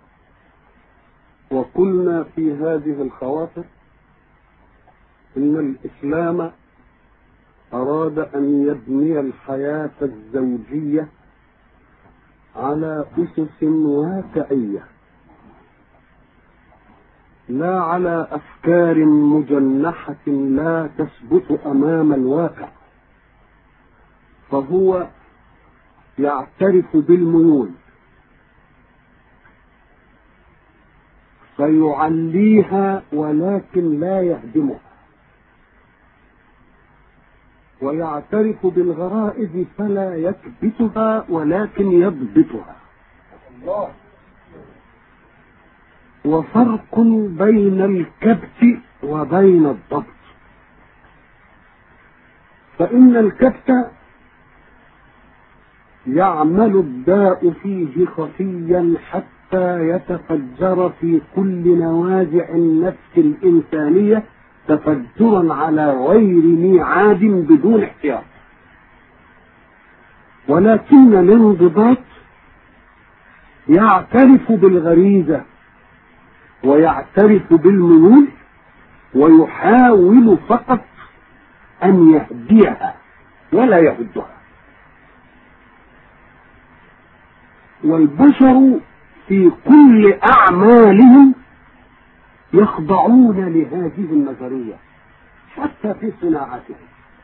وقلنا في هذه الخواطر إن الإسلام أراد أن يبني الحياة الزوجية على أسس واقعية لا على أفكار مجنحة لا تثبت أمام الواقع فهو يعترف بالميول فيعليها ولكن لا يهدمها ويعترف بالغرائز فلا يكبتها ولكن يضبطها وفرق بين الكبت وبين الضبط فإن الكبت يعمل الداء فيه خفيا حتى يتفجر في كل نوازع النفس الإنسانية تفجرا على غير ميعاد بدون احتياط ولكن الانضباط يعترف بالغريزة ويعترف بالميول ويحاول فقط أن يهديها ولا يهدها والبشر في كل أعمالهم يخضعون لهذه النظرية حتى في صناعتهم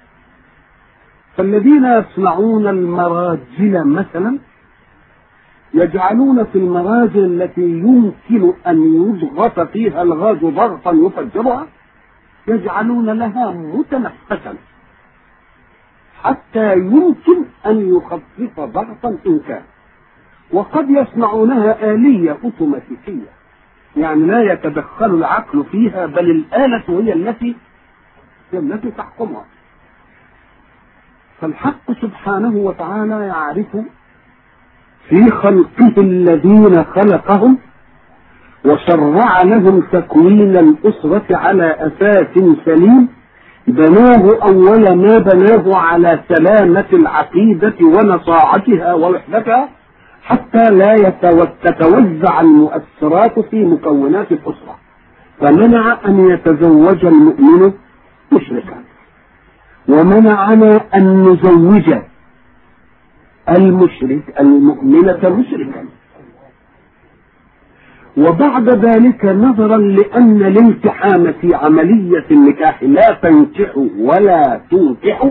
فالذين يصنعون المراجل مثلا يجعلون في المراجل التي يمكن أن يضغط فيها الغاز ضغطا يفجرها يجعلون لها متنفسا حتى يمكن أن يخفف ضغطا إن كان وقد يصنعونها آلية أوتوماتيكية يعني لا يتدخل العقل فيها بل الآلة هي التي هي التي تحكمها فالحق سبحانه وتعالى يعرف في خلقه الذين خلقهم وشرع لهم تكوين الأسرة على أساس سليم بناه أول ما بناه على سلامة العقيدة ونصاعتها ووحدتها حتى لا تتوزع المؤثرات في مكونات الأسرة فمنع أن يتزوج المؤمن مشركا ومنعنا أن نزوج المشرك المؤمنة مشركا وبعد ذلك نظرا لأن الامتحان في عملية النكاح لا تنكح ولا تنكح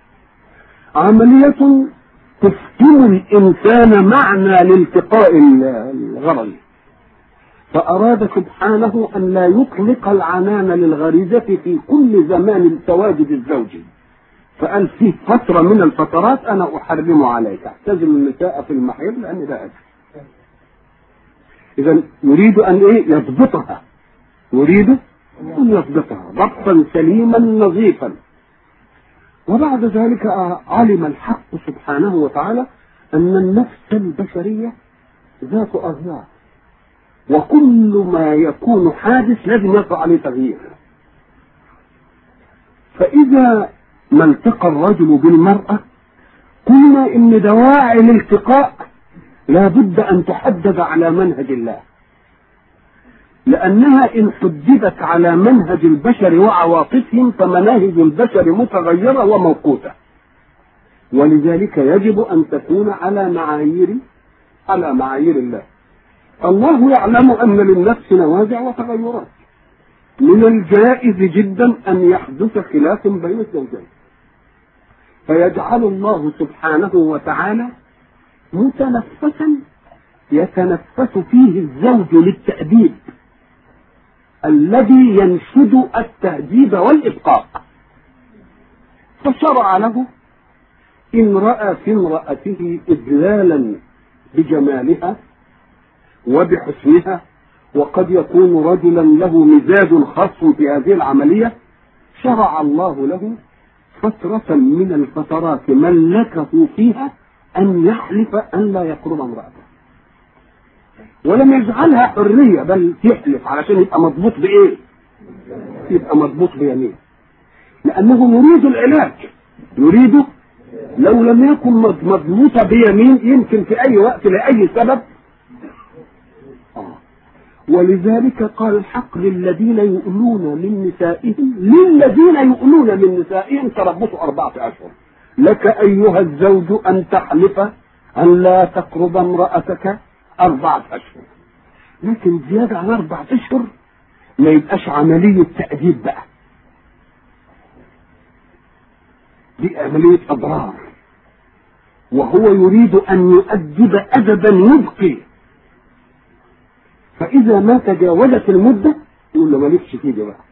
عملية تفتن الإنسان معنى لالتقاء الغرض فأراد سبحانه أن لا يطلق العنان للغريزة في كل زمان تواجد الزوج فقال في فترة من الفترات أنا أحرم عليك اعتزل النساء في المحيض لأن ده أجل إذا يريد أن إيه يضبطها يريد أن يضبطها ضبطا سليما نظيفا وبعد ذلك علم الحق سبحانه وتعالى أن النفس البشرية ذات أغيار وكل ما يكون حادث لازم يقع عليه تغيير فإذا ما التقى الرجل بالمرأة قلنا إن دواعي الالتقاء لا بد أن تحدد على منهج الله لأنها إن حددت على منهج البشر وعواطفهم فمناهج البشر متغيرة وموقوتة ولذلك يجب أن تكون على معايير على معايير الله الله يعلم أن للنفس نوازع وتغيرات من من الجائز جدا أن يحدث خلاف بين الزوجين فيجعل الله سبحانه وتعالى متنفسا يتنفس فيه الزوج للتأديب الذي ينشد التهذيب والإبقاء فشرع له إن رأى في امرأته إذلالا بجمالها وبحسنها وقد يكون رجلا له مزاج خاص في هذه العملية شرع الله له فترة من الفترات ملكه فيها أن يحلف أن لا يقرب امرأته ولم يجعلها حرية بل يحلف علشان يبقى مضبوط بإيه؟ يبقى مضبوط بيمين لأنه يريد العلاج يريد لو لم يكن مضبوطة بيمين يمكن في أي وقت لأي سبب آه. ولذلك قال الحق للذين يؤلون من نسائهم للذين يؤلون من نسائهم تربصوا أربعة أشهر لك أيها الزوج أن تحلف أن لا تقرب امرأتك أربعة أشهر لكن زيادة عن أربعة أشهر ما يبقاش عملية تأديب بقى دي عملية أضرار وهو يريد أن يؤدب أدبا يبقي فإذا ما تجاوزت المدة يقول له مالكش فيه بقى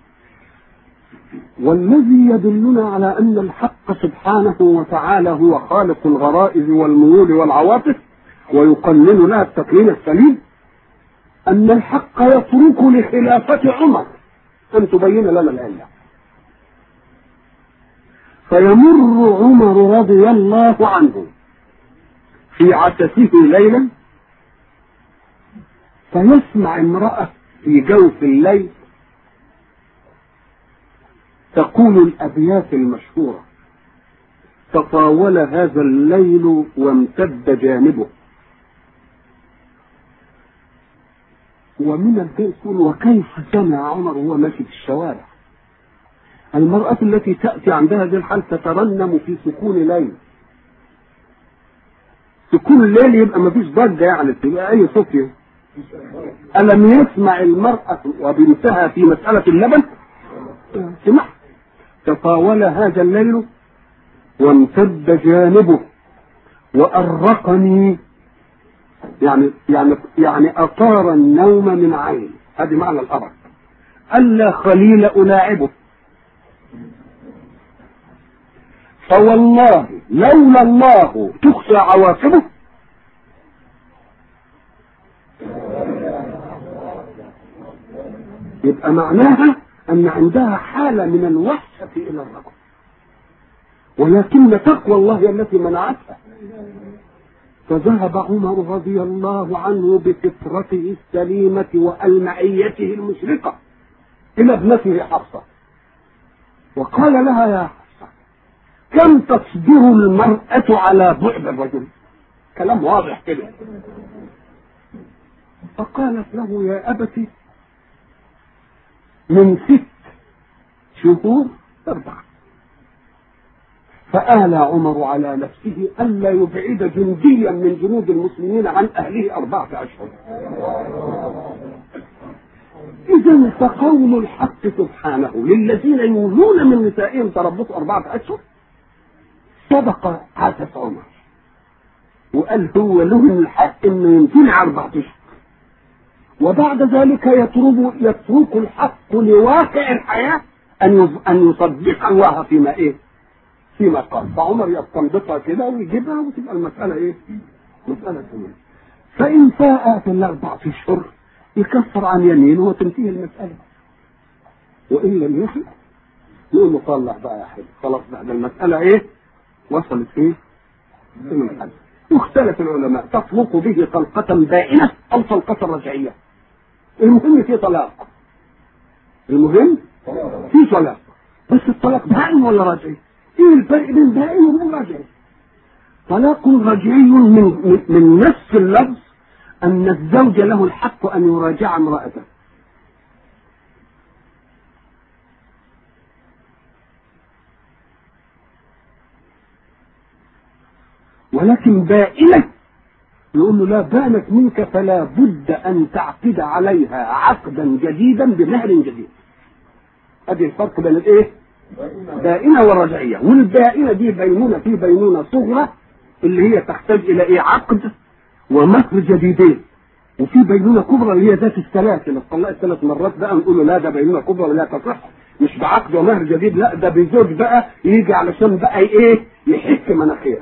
والذي يدلنا على أن الحق سبحانه وتعالى هو خالق الغرائز والميول والعواطف ويقنن لها التقنين السليم أن الحق يترك لخلافة عمر أن تبين لنا العلة فيمر عمر رضي الله عنه في عتسه ليلا فيسمع امرأة في جوف الليل تقول الأبيات المشهورة تطاول هذا الليل وامتد جانبه ومن البيت يقول وكيف سمع عمر وهو ماشي في الشوارع المرأة التي تأتي عندها هذه الحال تترنم في سكون ليل سكون الليل يبقى ما فيش ضجة يعني تبقى أي صوت ألم يسمع المرأة وبنتها في مسألة اللبن سمع تطاول هذا الليل وامتد جانبه وأرقني يعني يعني يعني أطار النوم من عين هذه معنى الأرق ألا خليل ألاعبه فوالله لولا الله تخشى عواقبه يبقى معناها أن عندها حالة من الوحشة إلى الرجل ولكن تقوى الله هي التي منعتها فذهب عمر رضي الله عنه بفطرته السليمة وألمعيته المشرقة إلى ابنته حفصة وقال لها يا حفصة كم تصبر المرأة على بعد الرجل كلام واضح كده فقالت له يا أبت من ست شهور أربعة فآلى عمر على نفسه ألا يبعد جنديا من جنود المسلمين عن أهله أربعة أشهر إذا فقول الحق سبحانه للذين يولون من نسائهم تربصوا أربعة أشهر سبق عتف عمر وقال هو له الحق انه يمتنع أربعة أشهر وبعد ذلك يترك يترك الحق لواقع الحياة أن أن يصدق الله فيما إيه؟ فيما قال فعمر يستنبطها كده ويجيبها وتبقى المسألة إيه؟ مسألة ثمانية فإن فاء في الأربعة أشهر يكفر عن يمينه وتنتهي المسألة وإن لم يفي يقول له طلع بقى يا حبيبي خلاص بقى ده المسألة إيه؟ وصلت إيه؟ إلى الحد واختلف العلماء تطلق به طلقة بائنة أو طلقة رجعية المهم في طلاق المهم في طلاق بس الطلاق بائن ولا رجعي؟ ايه الفرق بين بائن وبين رجعي؟ طلاق رجعي من من, من نفس اللفظ ان الزوج له الحق ان يراجع امرأته ولكن بائنة يقول له لا بانت منك فلا بد أن تعقد عليها عقدا جديدا بمهر جديد ادي الفرق بين الايه بائنه والرجعيه والبائنه دي بينونه في بينونه صغرى اللي هي تحتاج الى ايه عقد ومهر جديدين وفي بينونه كبرى اللي هي ذات الثلاث اللي اتطلقت ثلاث مرات بقى نقول له لا ده بينونه كبرى ولا تصح مش بعقد ومهر جديد لا ده بزوج بقى يجي علشان بقى ايه يحك مناخيره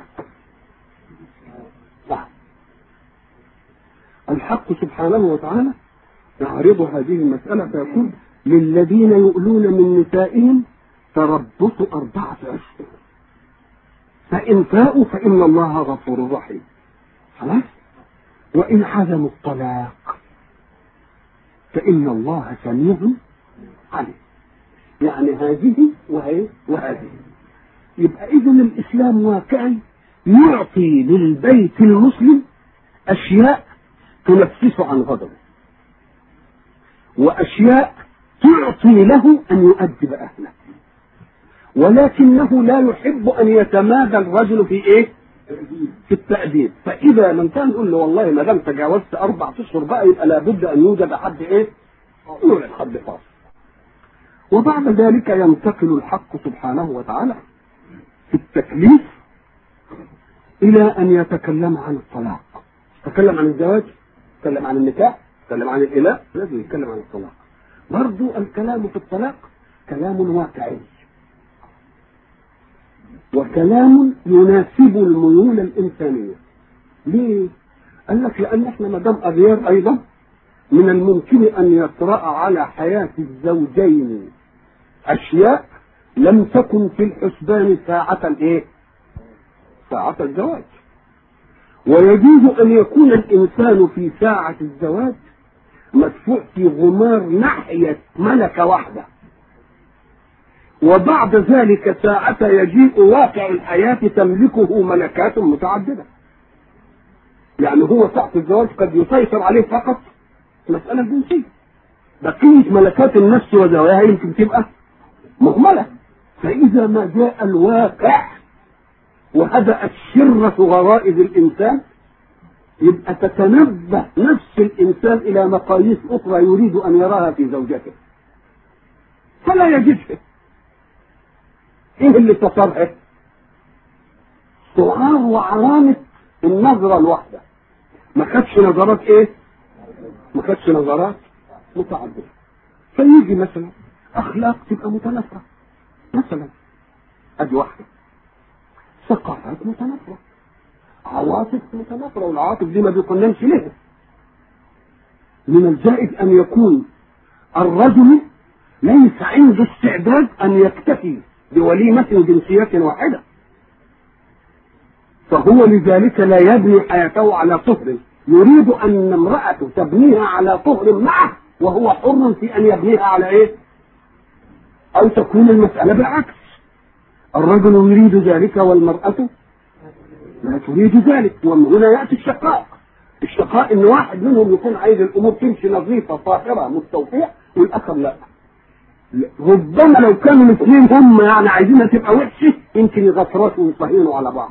الحق سبحانه وتعالى يعرض هذه المسألة فيقول للذين يؤلون من نسائهم تربص أربعة أشهر فإن فاءوا فإن الله غفور رحيم خلاص وإن عزموا الطلاق فإن الله سميع عليم يعني هذه وهي وهذه يبقى إذا الإسلام واقعي يعطي للبيت المسلم أشياء تنفسه عن غضبه وأشياء تعطي له أن يؤدب أهله ولكنه لا يحب أن يتمادى الرجل في إيه؟ في التأديب فإذا من كان يقول له والله ما دام تجاوزت أربع أشهر بقى يبقى لابد أن يوجد حد إيه؟ يوجد حد فاصل وبعد ذلك ينتقل الحق سبحانه وتعالى في التكليف إلى أن يتكلم عن الطلاق تكلم عن الزواج تكلم عن النكاح تكلم عن الإله لازم يتكلم عن الطلاق برضو الكلام في الطلاق كلام واقعي وكلام يناسب الميول الإنسانية ليه؟ قال لك لأن احنا ما دام أغيار أيضا من الممكن أن يطرأ على حياة الزوجين أشياء لم تكن في الحسبان ساعة الإيه؟ ساعة الزواج ويجوز أن يكون الإنسان في ساعة الزواج مدفوع في غمار ناحية ملكة واحدة وبعد ذلك ساعة يجيء واقع الحياة تملكه ملكات متعددة يعني هو ساعة الزواج قد يسيطر عليه فقط مسألة جنسية بقية ملكات النفس وزواياها يمكن تبقى مهملة فإذا ما جاء الواقع وهدأت شرة غرائز الإنسان يبقى تتنبه نفس الإنسان إلى مقاييس أخرى يريد أن يراها في زوجته فلا يجدها إيه اللي تصرحه؟ سعار وعلامة النظرة الواحدة ما خدش نظرات إيه؟ ما خدش نظرات متعددة فيجي مثلا أخلاق تبقى متنافرة مثلا أدي واحدة ثقافات متنافرة عواطف متنافرة والعواطف دي ما بيقننش لها من الجائز أن يكون الرجل ليس عنده استعداد أن يكتفي بوليمة جنسية واحدة فهو لذلك لا يبني حياته على طهر يريد أن امرأته تبنيها على طهر معه وهو حر في أن يبنيها على إيه؟ أو تكون المسألة بالعكس الرجل يريد ذلك والمرأة لا تريد ذلك ومن هنا يأتي الشقاء الشقاء ان واحد منهم يكون عايز الامور تمشي نظيفه طاهره مستوفيه والاخر لا ربما لو كانوا الاثنين هم يعني عايزينها تبقى وحشه يمكن يغطرسوا ويصهينوا على بعض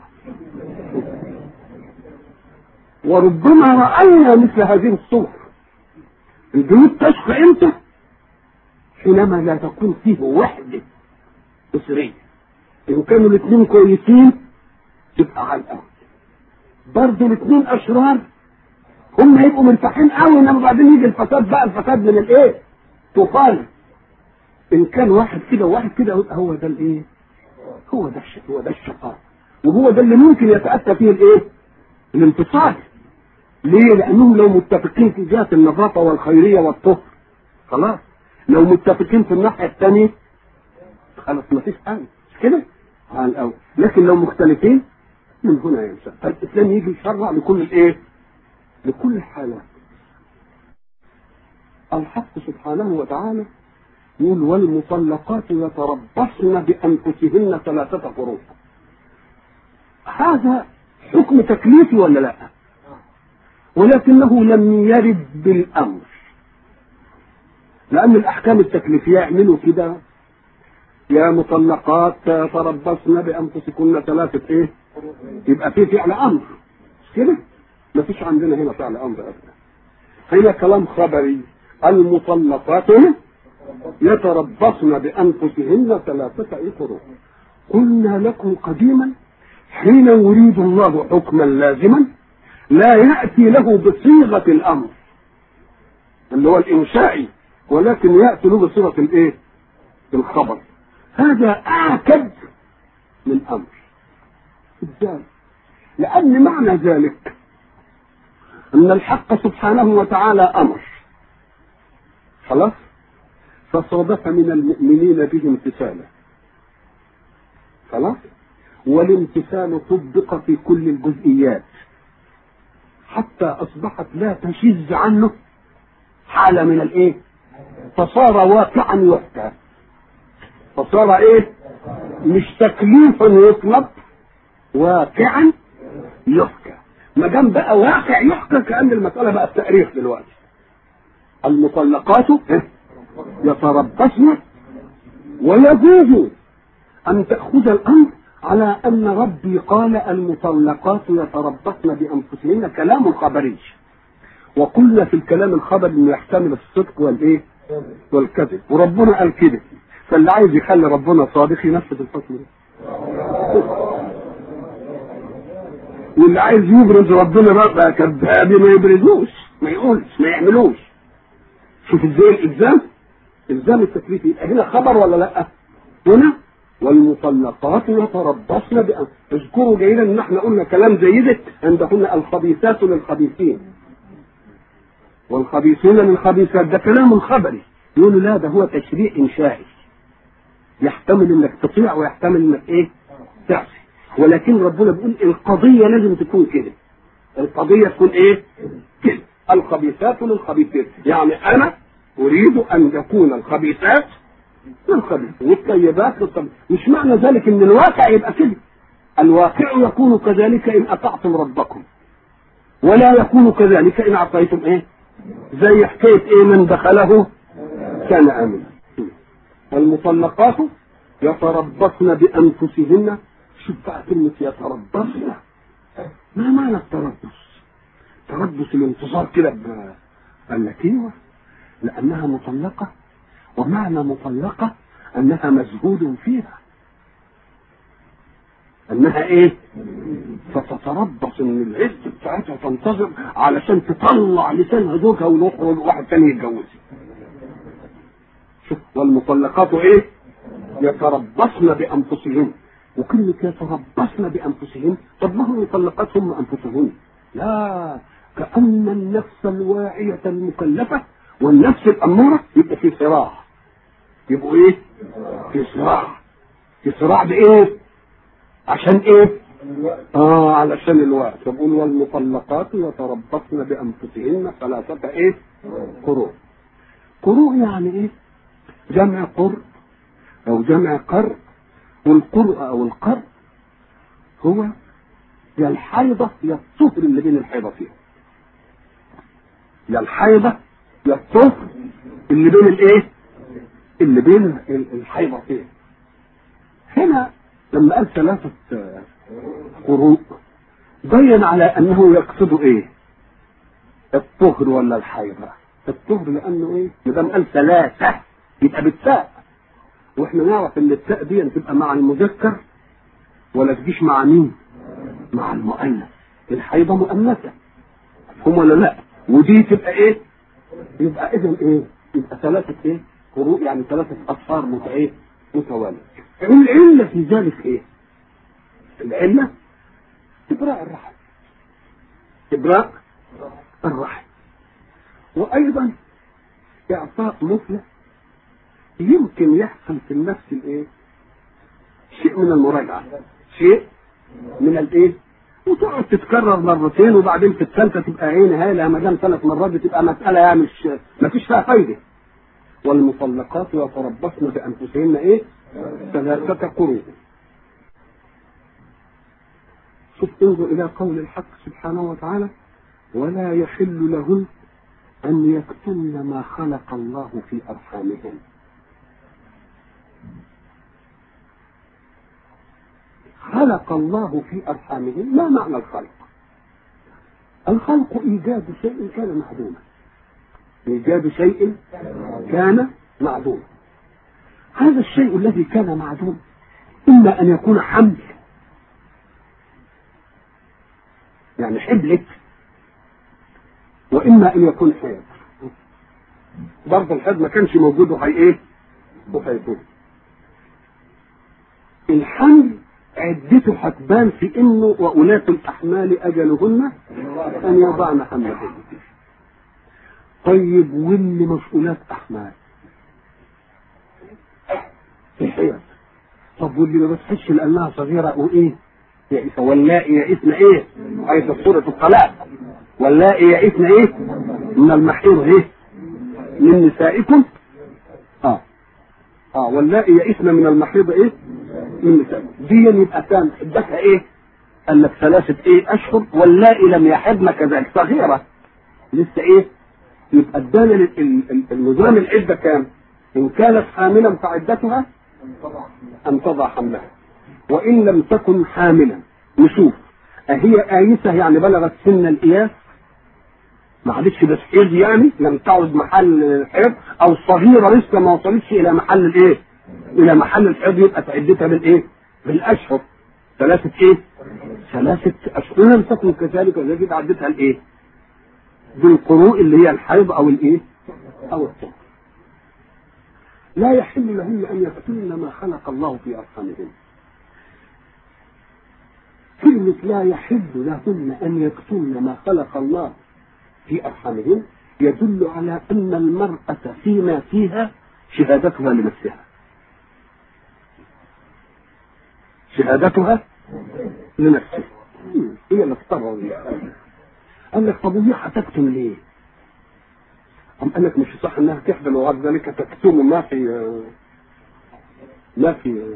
وربما راينا مثل هذه الصور البيوت تشقى امتى؟ حينما لا تكون فيه وحده اسريه ان كانوا الاثنين كويسين تبقى على الاول برضه الاثنين اشرار هم هيبقوا مرتاحين قوي انما بعدين يجي الفساد بقى الفساد من الايه؟ طوفان ان كان واحد كده وواحد كده هو ده الايه؟ هو ده الشق هو ده الشقاء وهو ده اللي ممكن يتاتى فيه الايه؟ الانتصار ليه؟ لانهم لو متفقين في جهه النظافه والخيريه والطهر خلاص لو متفقين في الناحيه الثانيه خلاص ما فيش حاجه مش كده؟ على الاول لكن لو مختلفين من هنا ينشا فالاسلام يجي يشرع لكل الايه؟ لكل الحالات الحق سبحانه وتعالى يقول والمطلقات يتربصن بانفسهن ثلاثه قروء هذا حكم تكليفي ولا لا ولكنه لم يرد بالامر لان الاحكام التكليفيه يعملوا كده يا مطلقات تربصن بانفسكن ثلاثه ايه يبقى في فعل امر مش كده ما فيش عندنا هنا فعل امر ابدا هنا كلام خبري المطلقات يتربصن بانفسهن ثلاثه قروء قلنا لكم قديما حين يريد الله حكما لازما لا ياتي له بصيغه الامر اللي هو الانشائي ولكن ياتي له بصيغه الايه الخبر هذا اعكد من امر ازاي لان معنى ذلك ان الحق سبحانه وتعالى امر خلاص فصادف من المؤمنين به امتثالا خلاص والامتثال طبق في كل الجزئيات حتى اصبحت لا تشذ عنه حاله من الايه فصار واقعا يحكى فصار ايه مش تكليفا يطلب واقعا يحكى ما دام بقى واقع يحكى كان المساله بقى التاريخ دلوقتي المطلقات يتربصن ويجوز ان تاخذ الامر على ان ربي قال المطلقات يتربصن بانفسهن كلام خبري وقلنا في الكلام الخبري انه يحتمل الصدق والايه والكذب وربنا قال كده فاللي عايز يخلي ربنا صادق ينفذ الحكم ده واللي عايز يبرز ربنا بقى كذاب ما يبرزوش ما يقولش ما يعملوش شوف ازاي الالزام الزام التكليف يبقى هنا خبر ولا لا هنا والمطلقات يتربصن بأن اذكروا جيدا ان احنا قلنا كلام زي ده عندهن الخبيثات للخبيثين والخبيثون للخبيثات ده كلام خبري يقولوا لا ده هو تشريع انشائي يحتمل انك تطيع ويحتمل انك ايه تعصي ولكن ربنا بيقول القضية لازم تكون كده القضية تكون ايه كده الخبيثات للخبيثين يعني انا اريد ان يكون الخبيثات للخبيث والطيبات للطيب مش معنى ذلك ان الواقع يبقى كده الواقع يكون كذلك ان اطعتم ربكم ولا يكون كذلك ان اعطيتم ايه زي حكايه ايه من دخله كان امنا المطلقات يتربصن بانفسهن شوف بقى كلمه يتربصن ما معنى التربص تربص الانتظار كده قال لك ايوه لانها مطلقه ومعنى مطلقة أنها مزهود فيها أنها إيه؟ فتتربص إن العز بتاعتها تنتظر علشان تطلع لسانها زوجها ويخرج واحد تاني يتجوزها. شوف والمطلقات إيه؟ يتربصن بأنفسهن وكلمة يتربصن بأنفسهن طب ما هو المطلقات هم أنفسهن لا كأن النفس الواعية المكلفة والنفس الأمارة يبقى في صراع يبقوا ايه في صراع في صراع بايه عشان ايه اه علشان الوقت يقول والمطلقات يتربصن بانفسهن ثلاثة ايه قروء قروء يعني ايه جمع قر او جمع قر والقرء او القر هو يا الحيضة يا الطهر اللي بين الحيضة فيها يا الحيضة يا الطهر اللي بين الايه اللي بين الحيضة فيه هنا لما قال ثلاثة قروء بين على انه يقصد ايه الطهر ولا الحيضة الطهر لانه ايه ما دام قال ثلاثة يبقى بالتاء واحنا نعرف ان التاء دي تبقى مع المذكر ولا تجيش مع مين مع المؤنث الحيضة مؤنثة هم ولا لا ودي تبقى ايه يبقى اذا ايه يبقى ثلاثة ايه قروء يعني ثلاثة أصفار مت ايه متوالية العلة في ذلك ايه العلة إبراء الرحم إبراء الرحم وأيضا إعطاء مثلى يمكن يحصل في النفس الايه شيء من المراجعة شيء من الايه وتقعد تتكرر مرتين وبعدين في الثالثه تبقى عين هاله ما دام ثلاث مرات بتبقى مساله يعني مش ما فيش فيها فايده والمطلقات يتربصن بانفسهن ايه؟ ثلاثة قروء. شوف انظر الى قول الحق سبحانه وتعالى ولا يحل لهن ان يكتمن ما خلق الله في ارحامهن. خلق الله في ارحامهن ما معنى الخلق؟ الخلق ايجاد شيء كان معدوما. ايجاد شيء كان معدوم هذا الشيء الذي كان معدوم إما أن يكون حمل يعني حبلت وإما أن يكون حيض برضه الحيض ما كانش موجود وهي إيه؟ وهيكون الحمل عدته هتبان في انه وولاة الاحمال اجلهن ان يضعن حملهن طيب واللي مسؤولات احمال في حيض طب واللي ما بتحسش لانها صغيره او ايه يئس واللائي يئسن ايه ايضا سوره الطلاق واللائي يئسن ايه من المحيض ايه من نسائكم اه اه واللائي يئسن من المحيض ايه من نسائكم دي يبقى كان حدتها ايه قال لك ثلاثة ايه اشهر واللائي لم يحضن كذلك صغيرة لسه ايه يبقى ادانا ال- ال- ال- النظام العدة كام ان كانت حاملا فعدتها ان تضع حملها وان لم تكن حاملا نشوف اهي آيسة يعني بلغت سن الإياس معلش بس حيض يعني لم تعد محل الحيض او صغيرة لسه ما وصلتش الى محل الايه الى محل الحيض يبقى تعدتها بالايه بالاشهر ثلاثة ايه ثلاثة اشهر إن لم تكن كذلك يجب عدتها الايه بالقروء اللي هي الحيض او الايه او الطهر لا يحل لهن ان يكتمن ما خلق الله في ارحامهن كلمة لا يحل لهن ان يكتمن ما خلق الله في ارحامهن يدل على ان المرأة فيما فيها شهادتها لنفسها شهادتها لنفسها هي اللي اختارها قال لك طب ودي هتكتم ليه؟ قام قال لك مش صح انها تحبل وبعد ذلك تكتم ما في ما في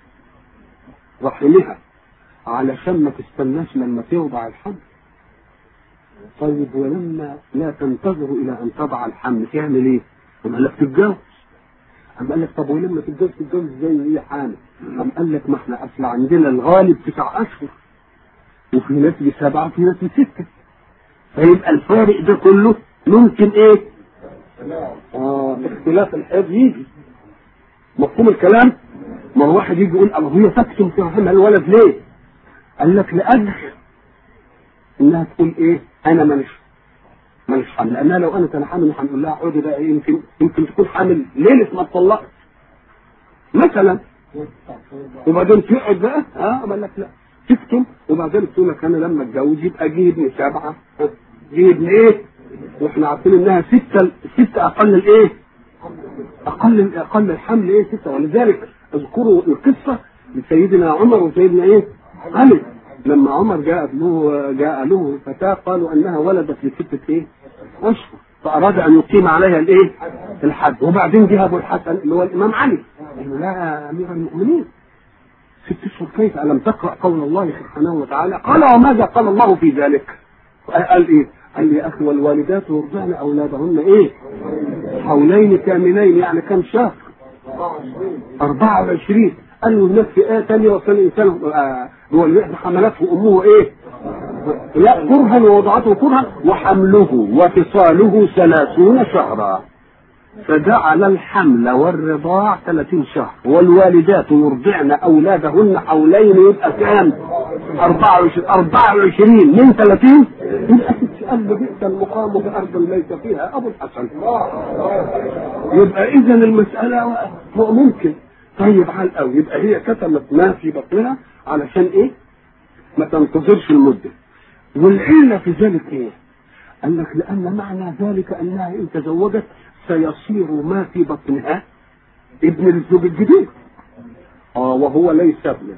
رحمها علشان ما تستناش لما توضع الحمل طيب ولما لا تنتظر الى ان تضع الحمل تعمل ايه؟ قام قال لك تتجوز قام قال لك طب ولما تتجوز تتجوز ازاي وهي حامل؟ قام قال لك ما احنا اصل عندنا الغالب تسع اشهر وفي ناس بسبعه وفي ناس بسته فيبقى الفارق ده كله ممكن ايه؟ اه اختلاف الحيض يجي مفهوم الكلام؟ ما هو واحد يجي يقول الله هي تكتم في رحمها الولد ليه؟ قال لك لاجل انها تقول ايه؟ انا مانيش مانيش حامل لانها لو انا كان حامل هنقول لها عودي بقى إيه يمكن يمكن تكون حامل ليله ما اتطلقت مثلا وبعدين تقعد بقى اه قال لك لا تكتم وبعدين تقول لك انا لما اتجوز يبقى جه ابن سبعه جه ابن ايه؟ واحنا عارفين انها سته سته اقل الايه؟ اقل اقل الحمل ايه سته ولذلك اذكروا القصه لسيدنا عمر وسيدنا ايه؟ علي لما عمر جاء له جاء له فتاه قالوا انها ولدت لسته ايه؟ اشهر فاراد ان يقيم عليها الايه؟ الحد وبعدين جه ابو الحسن اللي هو الامام علي قال له لا يا امير المؤمنين ست اشهر كيف الم تقرا قول الله سبحانه وتعالى قال وماذا قال الله في ذلك؟ قال ايه؟ قال لي يا اخي والوالدات يرضعن اولادهن ايه؟ حولين كاملين يعني كم شهر؟ 24 قال له هناك في آية ثانية وكان الإنسان آه، هو اللي حملته أمه إيه؟ لا كرها ووضعته كرها وحمله وفصاله ثلاثون شهرا فجعل الحمل والرضاع 30 شهر والوالدات يرضعن اولادهن حولين يبقى كام؟ 24 24 من 30 يبقى ست قال بئس المقام بارض ليس فيها ابو الحسن يبقى اذا المساله ممكن طيب على الاول يبقى هي كتمت ما في بطنها علشان ايه؟ ما تنتظرش المده والعله في ذلك ايه؟ قال لك لان معنى ذلك انها ان تزوجت سيصير ما في بطنها ابن الزوج الجديد اه وهو ليس ابنا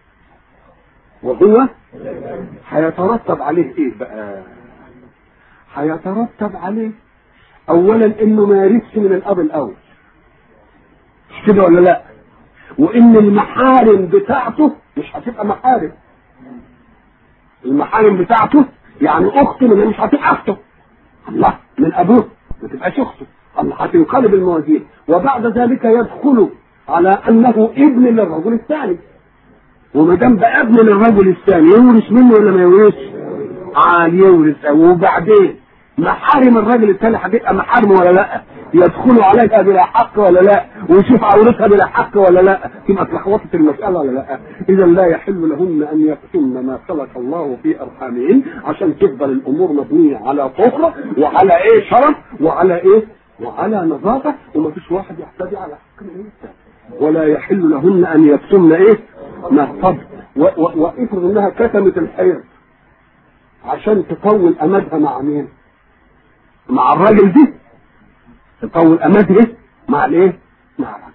وهو هيترتب عليه ايه بقى هيترتب عليه اولا انه ما يرثش من الاب الاول مش كده ولا لا وان المحارم بتاعته مش هتبقى محارم المحارم بتاعته يعني اخته من مش هتبقى اخته الله من ابوه ما تبقاش اخته الله هتنقلب الموازين وبعد ذلك يدخل على انه ابن للرجل الثاني وما دام بقى ابن للرجل الثاني يورث منه ولا ما يورثش؟ عال يورث وبعدين محارم الراجل الثاني هتبقى محارمه ولا لا يدخلوا عليها بلا حق ولا لا ويشوف عورتها بلا حق ولا لا تبقى اتلخبطت المساله ولا لا اذا لا يحل لهن ان يكتمن ما خلق الله في ارحامهن عشان تفضل الامور مبنيه على طهره وعلى ايه شرف وعلى ايه وعلى نظافه وما فيش واحد يعتدي على حق الانسان ولا يحل لهن ان يكتمن ايه ما قبل وافرض انها كتمت الحيض عشان تطول امدها مع مين؟ مع الراجل دي تطول امدها ايه؟ مع الايه؟ مع الراجل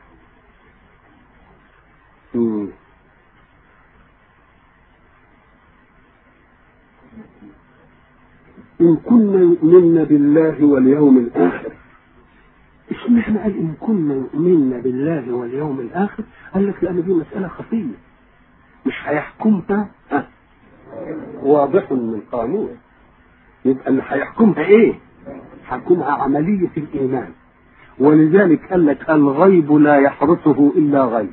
مم. إن كنا يؤمن بالله واليوم الآخر اشمعنى قال إن كنا يؤمن بالله واليوم الآخر قال لك لأن دي مسألة خفية مش هيحكمها ها واضح من القانون يبقى اللي هيحكمها ايه حكمها عملية الإيمان ولذلك قال لك الغيب لا يحرسه إلا غيب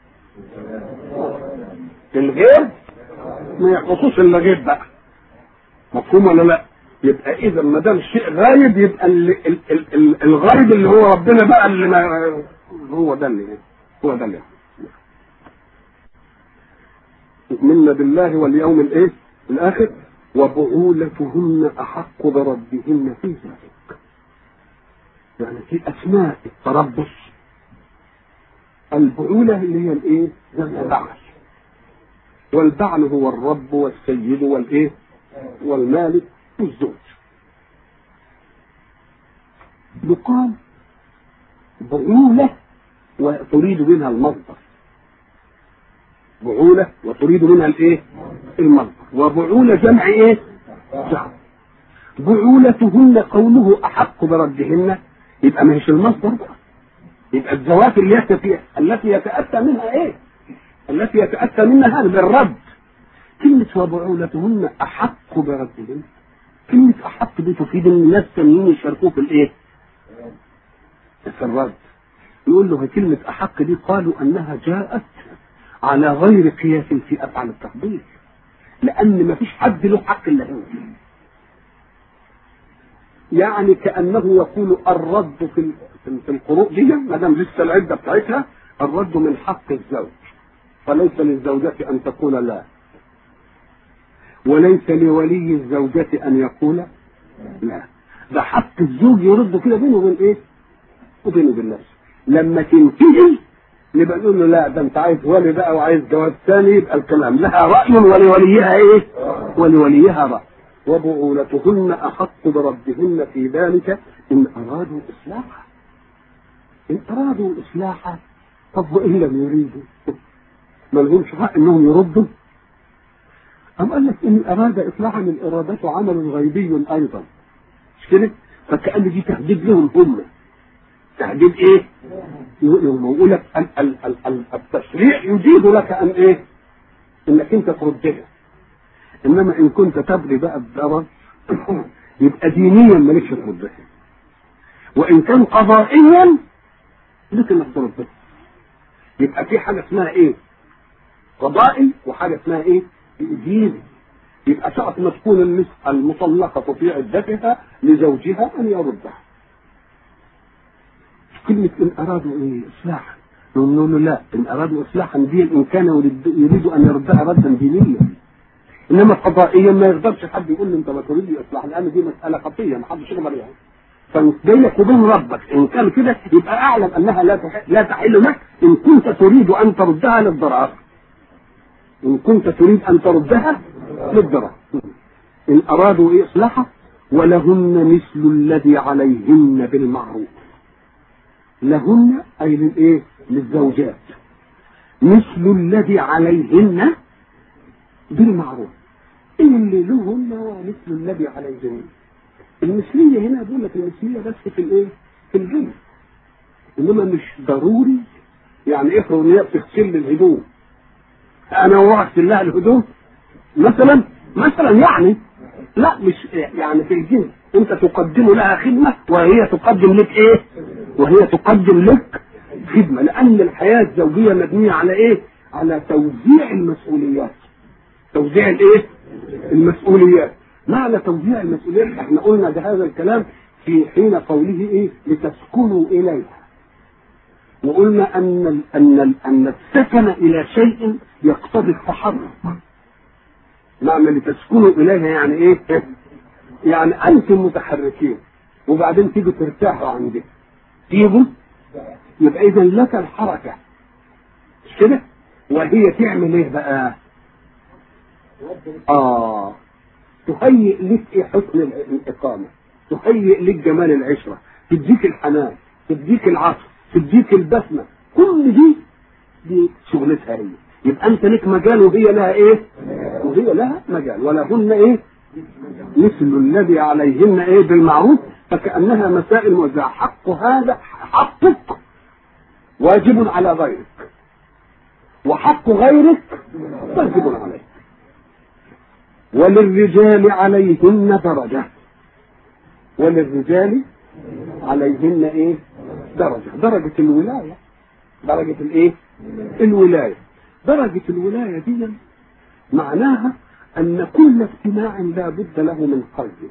الغيب ما يحرسوش إلا غيب بقى مفهوم ولا لا؟ يبقى اذا ما دام شيء غايب يبقى ال ال ال ال الغايب اللي هو ربنا بقى اللي ما هو ده اللي هو ده اللي يؤمن بالله واليوم الايه؟ الاخر وبعولتهن احق بردهن في ذلك. يعني في اثناء التربص البعولة اللي هي الايه؟ جمع بعل. والبعل هو الرب والسيد والايه؟ والمالك والزوج يقال بعولة وتريد منها المصدر بعولة وتريد منها الايه المصدر وبعولة جمع ايه جمع بعولتهن قوله احق بردهن يبقى ما هيش المصدر بقى يبقى الزواج اللي يتفي التي يتأتى منها ايه التي يتأتى منها بالرد كلمة وبعولتهن أحق بردهن كلمة أحق دي تفيد إن الناس التانيين يشاركوه في الإيه؟ في الرد. يقول له كلمة أحق دي قالوا أنها جاءت على غير قياس في أفعال التفضيل. لأن ما فيش حد له حق إلا هو. يعني كأنه يقول الرد في في القروء دي ما دام لسه العدة بتاعتها الرد من حق الزوج. فليس للزوجة أن تقول لا. وليس لولي الزوجة أن يقول لا ده حق الزوج يرد كده بينه وبين إيه؟ وبينه وبين نفسه لما تنتهي نبقى نقول له لا ده أنت عايز ولي بقى وعايز جواز ثاني يبقى الكلام لها رأي ولوليها إيه؟ ولوليها رأي وبعولتهن أحق بردهن في ذلك إن أرادوا إصلاحا إن أرادوا إصلاحا طب وإن لم يريدوا ما لهمش حق إنهم يردوا أم قال لك إن أراد إصلاحا الإرادة عمل غيبي أيضا مش كده؟ فكأن دي تهديد لهم هم تهديد إيه؟ يقول لك ال- ال- ال- ال- التشريع يجيز لك أن إيه؟ إنك أنت تردها إنما إن كنت تبغي بقى الضرر يبقى دينيا مالكش تردها وإن كان قضائيا لك إنك تردها يبقى في حاجة اسمها إيه؟ قضائي وحاجة اسمها إيه؟ دين يبقى ساعة ما تكون النس- المطلقة في عدتها لزوجها أن يردها كلمة إن أرادوا إيه إصلاحا نقول له لا إن أرادوا إصلاحا دين إن كان يريد, يريد أن يردها ردا دينيا إنما قضائيا ما يقدرش حد يقول له أنت ما تريد إصلاح لأن دي مسألة خطية ما حدش يقدر يعني فبينك وبين ربك إن كان كده يبقى أعلم أنها لا تح- لا تحل لك إن كنت تريد أن تردها للضرر إن كنت تريد أن تردها للضرر إن أرادوا إيه إصلاحا ولهن مثل الذي عليهن بالمعروف لهن أي للإيه؟ للزوجات مثل الذي عليهن بالمعروف إيه اللي لهن ومثل الذي عليهن المثلية هنا بقول لك المثلية بس في الإيه؟ في الجنس إنما مش ضروري يعني افرض إن هي بتغسل لي الهدوم انا واغسل لها الهدوم مثلا مثلا يعني لا مش يعني في الجنس انت تقدم لها خدمه وهي تقدم لك ايه؟ وهي تقدم لك خدمه لان الحياه الزوجيه مبنيه على ايه؟ على توزيع المسؤوليات توزيع الايه؟ المسؤوليات معنى توزيع المسؤوليات احنا قلنا ده هذا الكلام في حين قوله ايه لتسكنوا اليها وقلنا ان ال ان ال ان السكن الى شيء يقتضي التحرك معنى لتسكنوا اليها يعني ايه يعني انتم متحركين وبعدين تيجوا ترتاحوا عندها تيجوا يبقى اذا لك الحركه مش كده وهي تعمل ايه بقى اه تهيئ لك ايه حسن الاقامه تهيئ لك جمال العشره تديك الحنان تديك العطف تديك البسمه كل دي دي شغلتها هي يبقى انت لك مجال وهي لها ايه وهي لها مجال ولهن ايه مثل الذي عليهن ايه بالمعروف فكانها مسائل موزعه حق هذا حقك واجب على غيرك وحق غيرك واجب عليك وللرجال عليهن درجة وللرجال عليهن ايه درجة درجة الولاية درجة الايه الولاية درجة الولاية دي معناها ان كل اجتماع لا بد له من قيد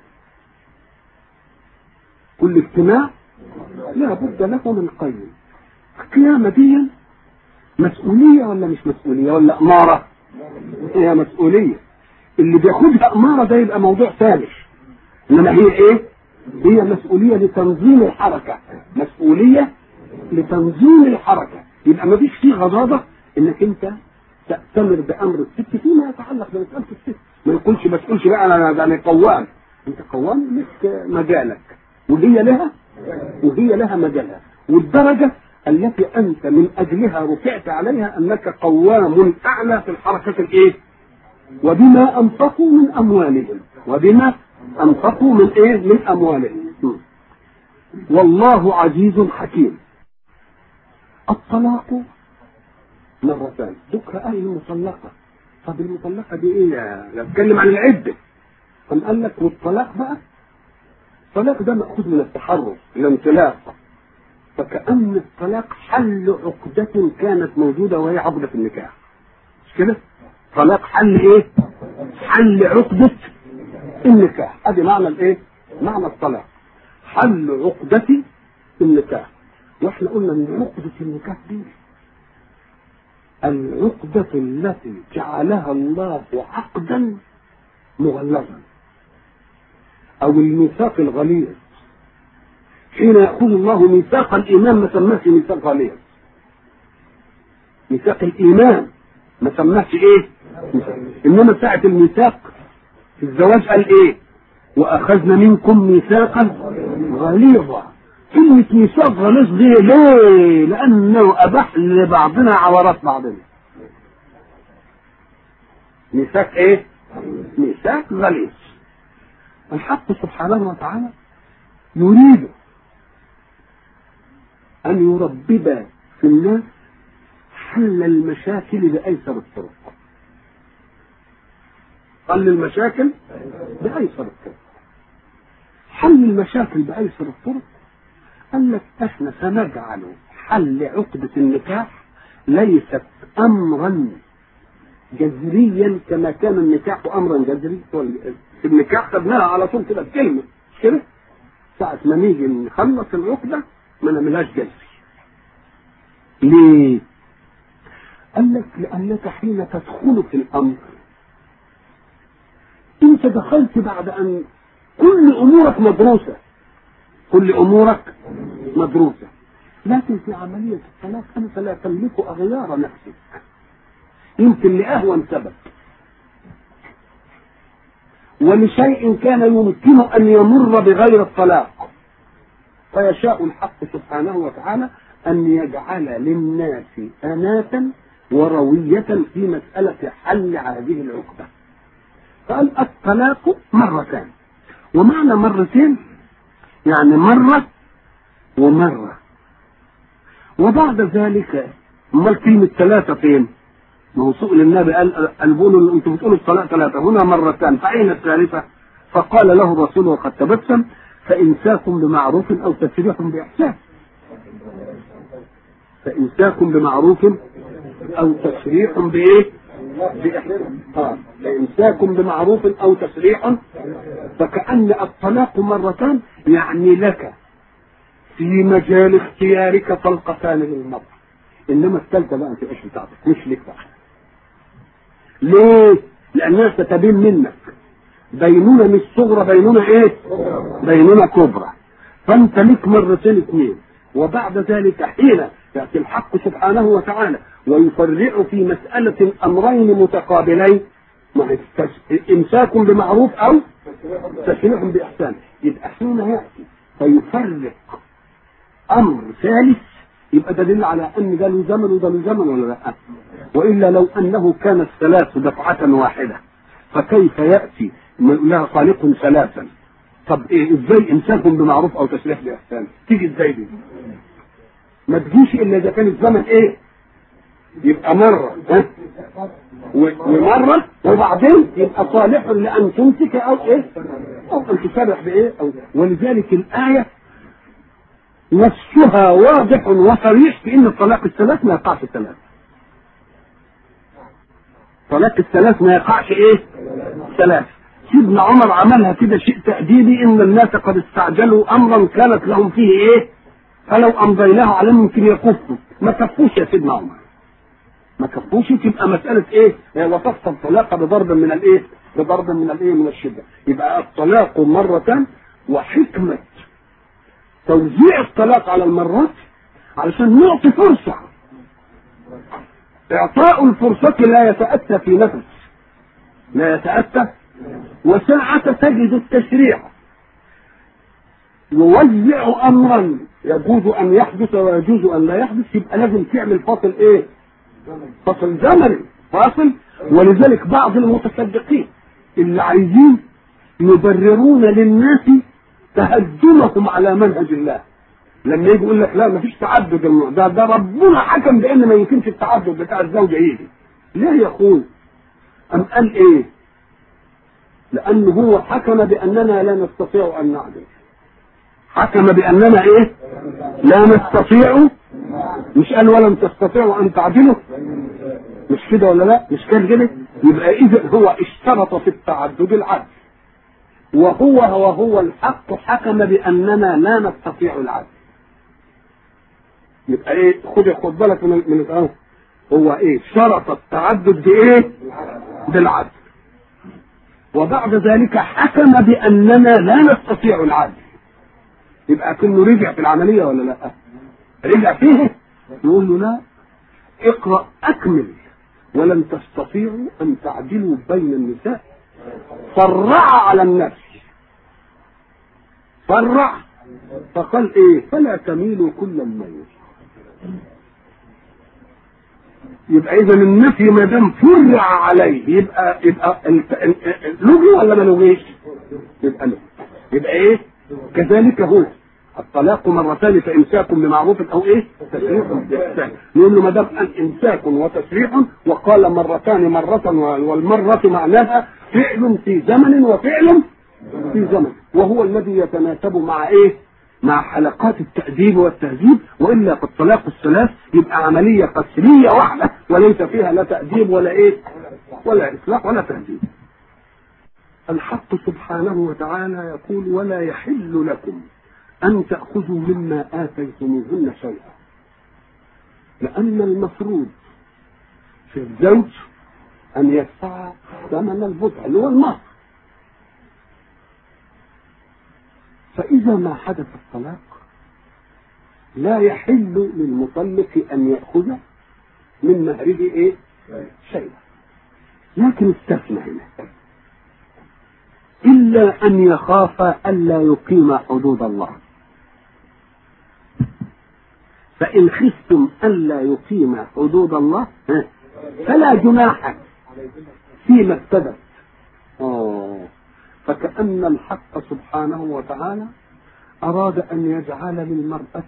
كل اجتماع لا بد له من قيد القيامة دي مسؤولية ولا مش مسؤولية ولا أمارة هي مسؤولية اللي بياخدها أمارة ده يبقى موضوع ثالث إنما هي إيه هي مسؤولية لتنظيم الحركة مسؤولية لتنظيم الحركة يبقى ما فيش فيه غضاضة إنك أنت تأتمر بأمر الست فيما يتعلق بمسألة الست ما يقولش ما تقولش بقى أنا أنا قوام أنت قوام لك مجالك وهي لها وهي لها مجالها والدرجة التي انت من اجلها رفعت عليها انك قوام اعلى في الحركه الايه؟ وبما انفقوا من اموالهم وبما انفقوا من ايه؟ من اموالهم والله عزيز حكيم الطلاق مرتان ذكر اهل المطلقه طب المطلقه دي ايه يا نتكلم عن العده قام قال لك والطلاق بقى الطلاق ده مأخوذ من التحرر الانطلاق فكأن الطلاق حل عقدة كانت موجودة وهي عقدة النكاح مش كده؟ طلاق حل ايه؟ حل عقدة النكاح ادي معنى الايه؟ معنى الطلاق حل عقدة النكاح واحنا قلنا ان عقدة النكاح دي العقدة التي جعلها الله عقدا مغلظا او الميثاق الغليظ حين يأخذ الله ميثاق الإيمان ما سماش ميثاق غليظ ميثاق الإيمان ما سماش إيه؟ إنما ساعة الميثاق في الزواج قال إيه؟ وأخذنا منكم ميثاقا غليظا كلمة ميثاق غليظ دي ليه؟ لأنه أباح لبعضنا عورات بعضنا ميثاق إيه؟ ميثاق غليظ الحق سبحانه وتعالى يريد أن يربب في الناس حل المشاكل بأيسر الطرق حل المشاكل بأيسر الطرق حل المشاكل بأيسر الطرق قال لك احنا سنجعل حل عقدة النكاح ليست أمرا جذريا كما كان النكاح أمرا جذري في النكاح خدناها على طول كده بكلمة مش كده؟ ساعة ما نيجي نخلص العقدة ما نعملهاش جذري ليه؟ قال لك لأنك حين تدخل في الأمر أنت دخلت بعد أن كل أمورك مدروسة كل أمورك مدروسة لكن في عملية الطلاق أنت لا تملك أغيار نفسك يمكن لأهون سبب ولشيء كان يمكن أن يمر بغير الطلاق فيشاء الحق سبحانه وتعالى أن يجعل للناس أناة وروية في مسألة حل هذه العقدة قال الطلاق مرتان ومعنى مرتين يعني مرة ومرة وبعد ذلك امال كلمة ثلاثة فين؟ ما هو سئل النبي قال قالوا انتم بتقولوا الطلاق ثلاثة هنا مرتان فأين الثالثة؟ فقال له الرسول وقد تبسم فإمساك بمعروف أو تسريح بإحسان فإمساك بمعروف أو تسريح بإيه؟ بإحسان آه. فإمساك بمعروف أو تسريح فكأن الطلاق مرتان يعني لك في مجال اختيارك طلقتان للمرأة إنما الثالثة بقى تبقاش بتاعتك مش لك بقى ليه؟ لأنها ستبين منك بينونة مش صغرى بينونة إيه؟ بينونة كبرى فأنت لك مرتين اثنين وبعد ذلك حين يأتي الحق سبحانه وتعالى ويفرع في مسألة أمرين متقابلين مع إمساك بمعروف أو تشريع بإحسان يبقى حين يأتي فيفرق أمر ثالث يبقى دليل على أن ده له زمن وده له زمن ولا لا؟ وإلا لو أنه كان الثلاث دفعة واحدة فكيف يأتي من لها خالق ثلاثا طب إيه إزاي إمساك بمعروف أو تشريع بإحسان تيجي إزاي دي؟ ما تجيش إلا إذا كان الزمن إيه؟ يبقى مرة ها؟ ومرة وبعدين يبقى صالح لأن تمسك أو إيه؟ أو أن تسرح بإيه؟ أو ولذلك الآية نصها واضح وصريح في ان الطلاق الثلاث ما يقعش الثلاث طلاق الثلاث ما يقعش ايه ثلاث سيدنا عمر عملها كده شيء تأديبي ان الناس قد استعجلوا امرا كانت لهم فيه ايه فلو امضيناه عليهم يمكن يكفوا ما كفوش يا سيدنا عمر ما كفوش تبقى مسألة ايه وصفت الطلاق بضرب من الايه بضرب من الايه من الشدة يبقى الطلاق مرة وحكمة توزيع الطلاق على المرات علشان نعطي فرصة إعطاء الفرصة لا يتأتى في نفس لا يتأتى وساعة تجد التشريع يوزع أمرا يجوز أن يحدث ويجوز أن لا يحدث يبقى لازم تعمل فاصل إيه؟ فاصل زمني فاصل ولذلك بعض المتصدقين اللي عايزين يبررون للناس تهجمهم على منهج الله لما يجي يقول لك لا ما فيش تعدد ده ده ربنا حكم بان ما يمكنش التعدد بتاع الزوجه يجي ليه يا اخوي ام قال ايه لان هو حكم باننا لا نستطيع ان نعدل حكم باننا ايه لا نستطيع مش قال ولن تستطيعوا ان تعدلوا مش كده ولا لا مش كان كده يبقى اذا هو اشترط في التعدد العدل وهو وهو الحق حكم باننا لا نستطيع العدل يبقى ايه خد خد بالك من من الأول. هو ايه شرط التعدد بايه بالعدل وبعد ذلك حكم باننا لا نستطيع العدل يبقى كنه رجع في العمليه ولا لا رجع فيه يقول له لا اقرا اكمل ولن تستطيعوا ان تعدلوا بين النساء فرع على النفس فرع فقال ايه فلا تميلوا كل الميل يبقى اذا النفي ما دام فرع عليه يبقى يبقى لغي ولا ما لغيش؟ يبقى لغي يبقى ايه؟ كذلك هو الطلاق مرتان فامساك بمعروف او ايه؟ تسريح باحسان نقول له ما دام امساك وتسريح وقال مرتان مره والمره معناها فعل في زمن وفعل في زمن وهو الذي يتناسب مع ايه؟ مع حلقات التأديب والتهذيب والا في الطلاق الثلاث يبقى عمليه قسريه واحده وليس فيها لا تأديب ولا ايه؟ ولا اصلاح ولا تهذيب. الحق سبحانه وتعالى يقول ولا يحل لكم أن تأخذوا مما آتيتموهن شيئا لأن المفروض في الزوج أن يدفع ثمن البضع اللي هو المهر فإذا ما حدث الطلاق لا يحل للمطلق أن يأخذ من مهره إيه؟ شيئا لكن استثنى هنا إلا أن يخاف ألا يقيم حدود الله فإن خفتم ألا يقيم حدود الله فلا جناح فيما ابتدت آه فكأن الحق سبحانه وتعالى أراد أن يجعل للمرأة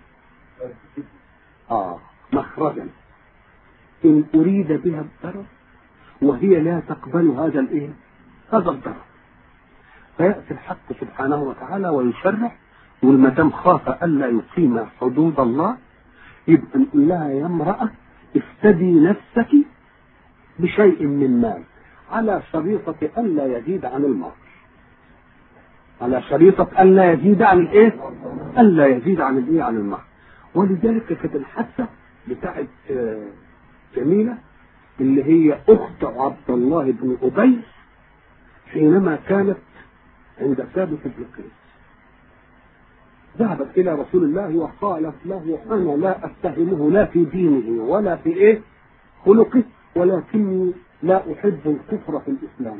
آه مخرجا إن أريد بها الضرر وهي لا تقبل هذا الإيه؟ هذا الضرر فيأتي الحق سبحانه وتعالى ويشرع يقول ما دام خاف ألا يقيم حدود الله يبقى نقول لها يا امرأة افتدي نفسك بشيء من مال على شريطة ألا يزيد عن المهر على شريطة ألا يزيد عن الإيه؟ ألا يزيد عن الإيه؟ عن المهر ولذلك كانت الحادثة بتاعت آه، جميلة اللي هي أخت عبد الله بن أبي حينما كانت عند ثابت بن قيس ذهبت إلى رسول الله وقالت له أنا لا أتهمه لا في دينه ولا في إيه خلقه ولكني لا أحب الكفر في الإسلام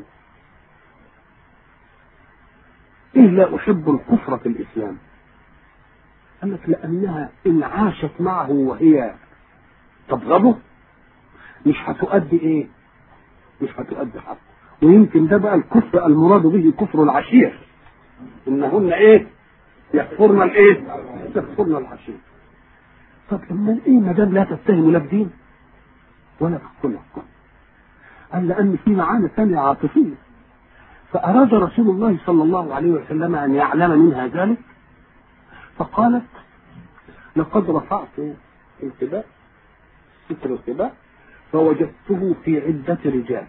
إيه لا أحب الكفر في الإسلام قال لك لأنها إن عاشت معه وهي تبغضه مش هتؤدي إيه مش هتؤدي حقه ويمكن ده بقى الكفر المراد به كفر العشير إنهن إيه يكفرن الإيه يكفرن العشير طب لما إيه ما دام لا تتهم لا بدين ولا بخلق قال لأن في معاني ثانية عاطفية فأراد رسول الله صلى الله عليه وسلم أن يعلم منها ذلك فقالت لقد رفعت الكباء ستر الكباء فوجدته في عدة رجال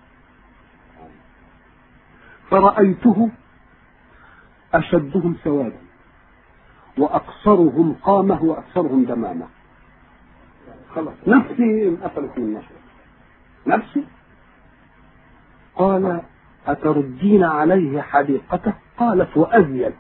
فرأيته أشدهم سوادا وأقصرهم قامة وأكثرهم دمامة خلاص نفسي انقفلت من نشر نفسي قال أتردين عليه حديقته قالت وأزيد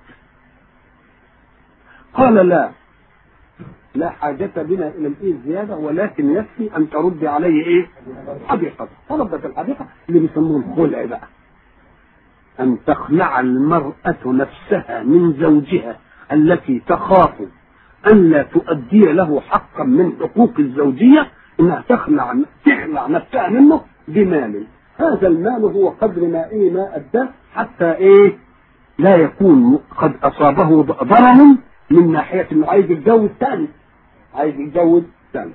قال لا لا حاجة بنا إلى الإيه زيادة ولكن يكفي أن تردي عليه إيه حديقته طلبت الحديقة اللي بيسموه الخلع بقى أن تخلع المرأة نفسها من زوجها التي تخاف أن لا تؤدي له حقا من حقوق الزوجية إنها تخلع تخلع نفسها منه بمال هذا المال هو قدر ما إيه ما أداه حتى إيه لا يكون قد أصابه ضرر من ناحية إنه عايز يتجوز ثاني عايز يتجوز ثاني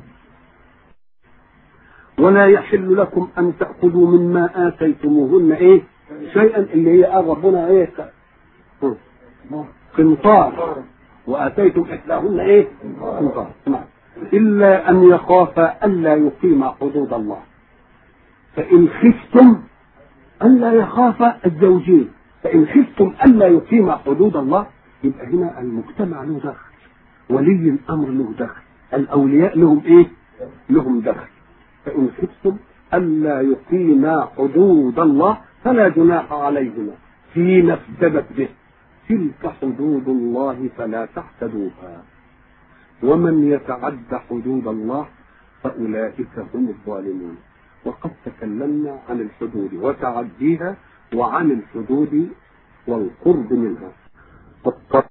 ولا يحل لكم أن تأخذوا مما آتيتموهن إيه شيئا اللي هي قال ربنا إيه قنطار وآتيتم إحداهن إيه قنطار نعم إلا أن يخافا ألا يقيما حدود الله فإن خفتم ألا يخاف الزوجين فإن خفتم ألا يقيم حدود الله يبقى هنا المجتمع له دخل ولي الأمر له دخل الأولياء لهم إيه؟ لهم دخل فإن خفتم ألا يقيما حدود الله فلا جناح عليهما فيما افتدت به تلك حدود الله فلا تعتدوها ومن يتعد حدود الله فأولئك هم الظالمون وقد تكلمنا عن الحدود وتعديها وعن الحدود والقرب منها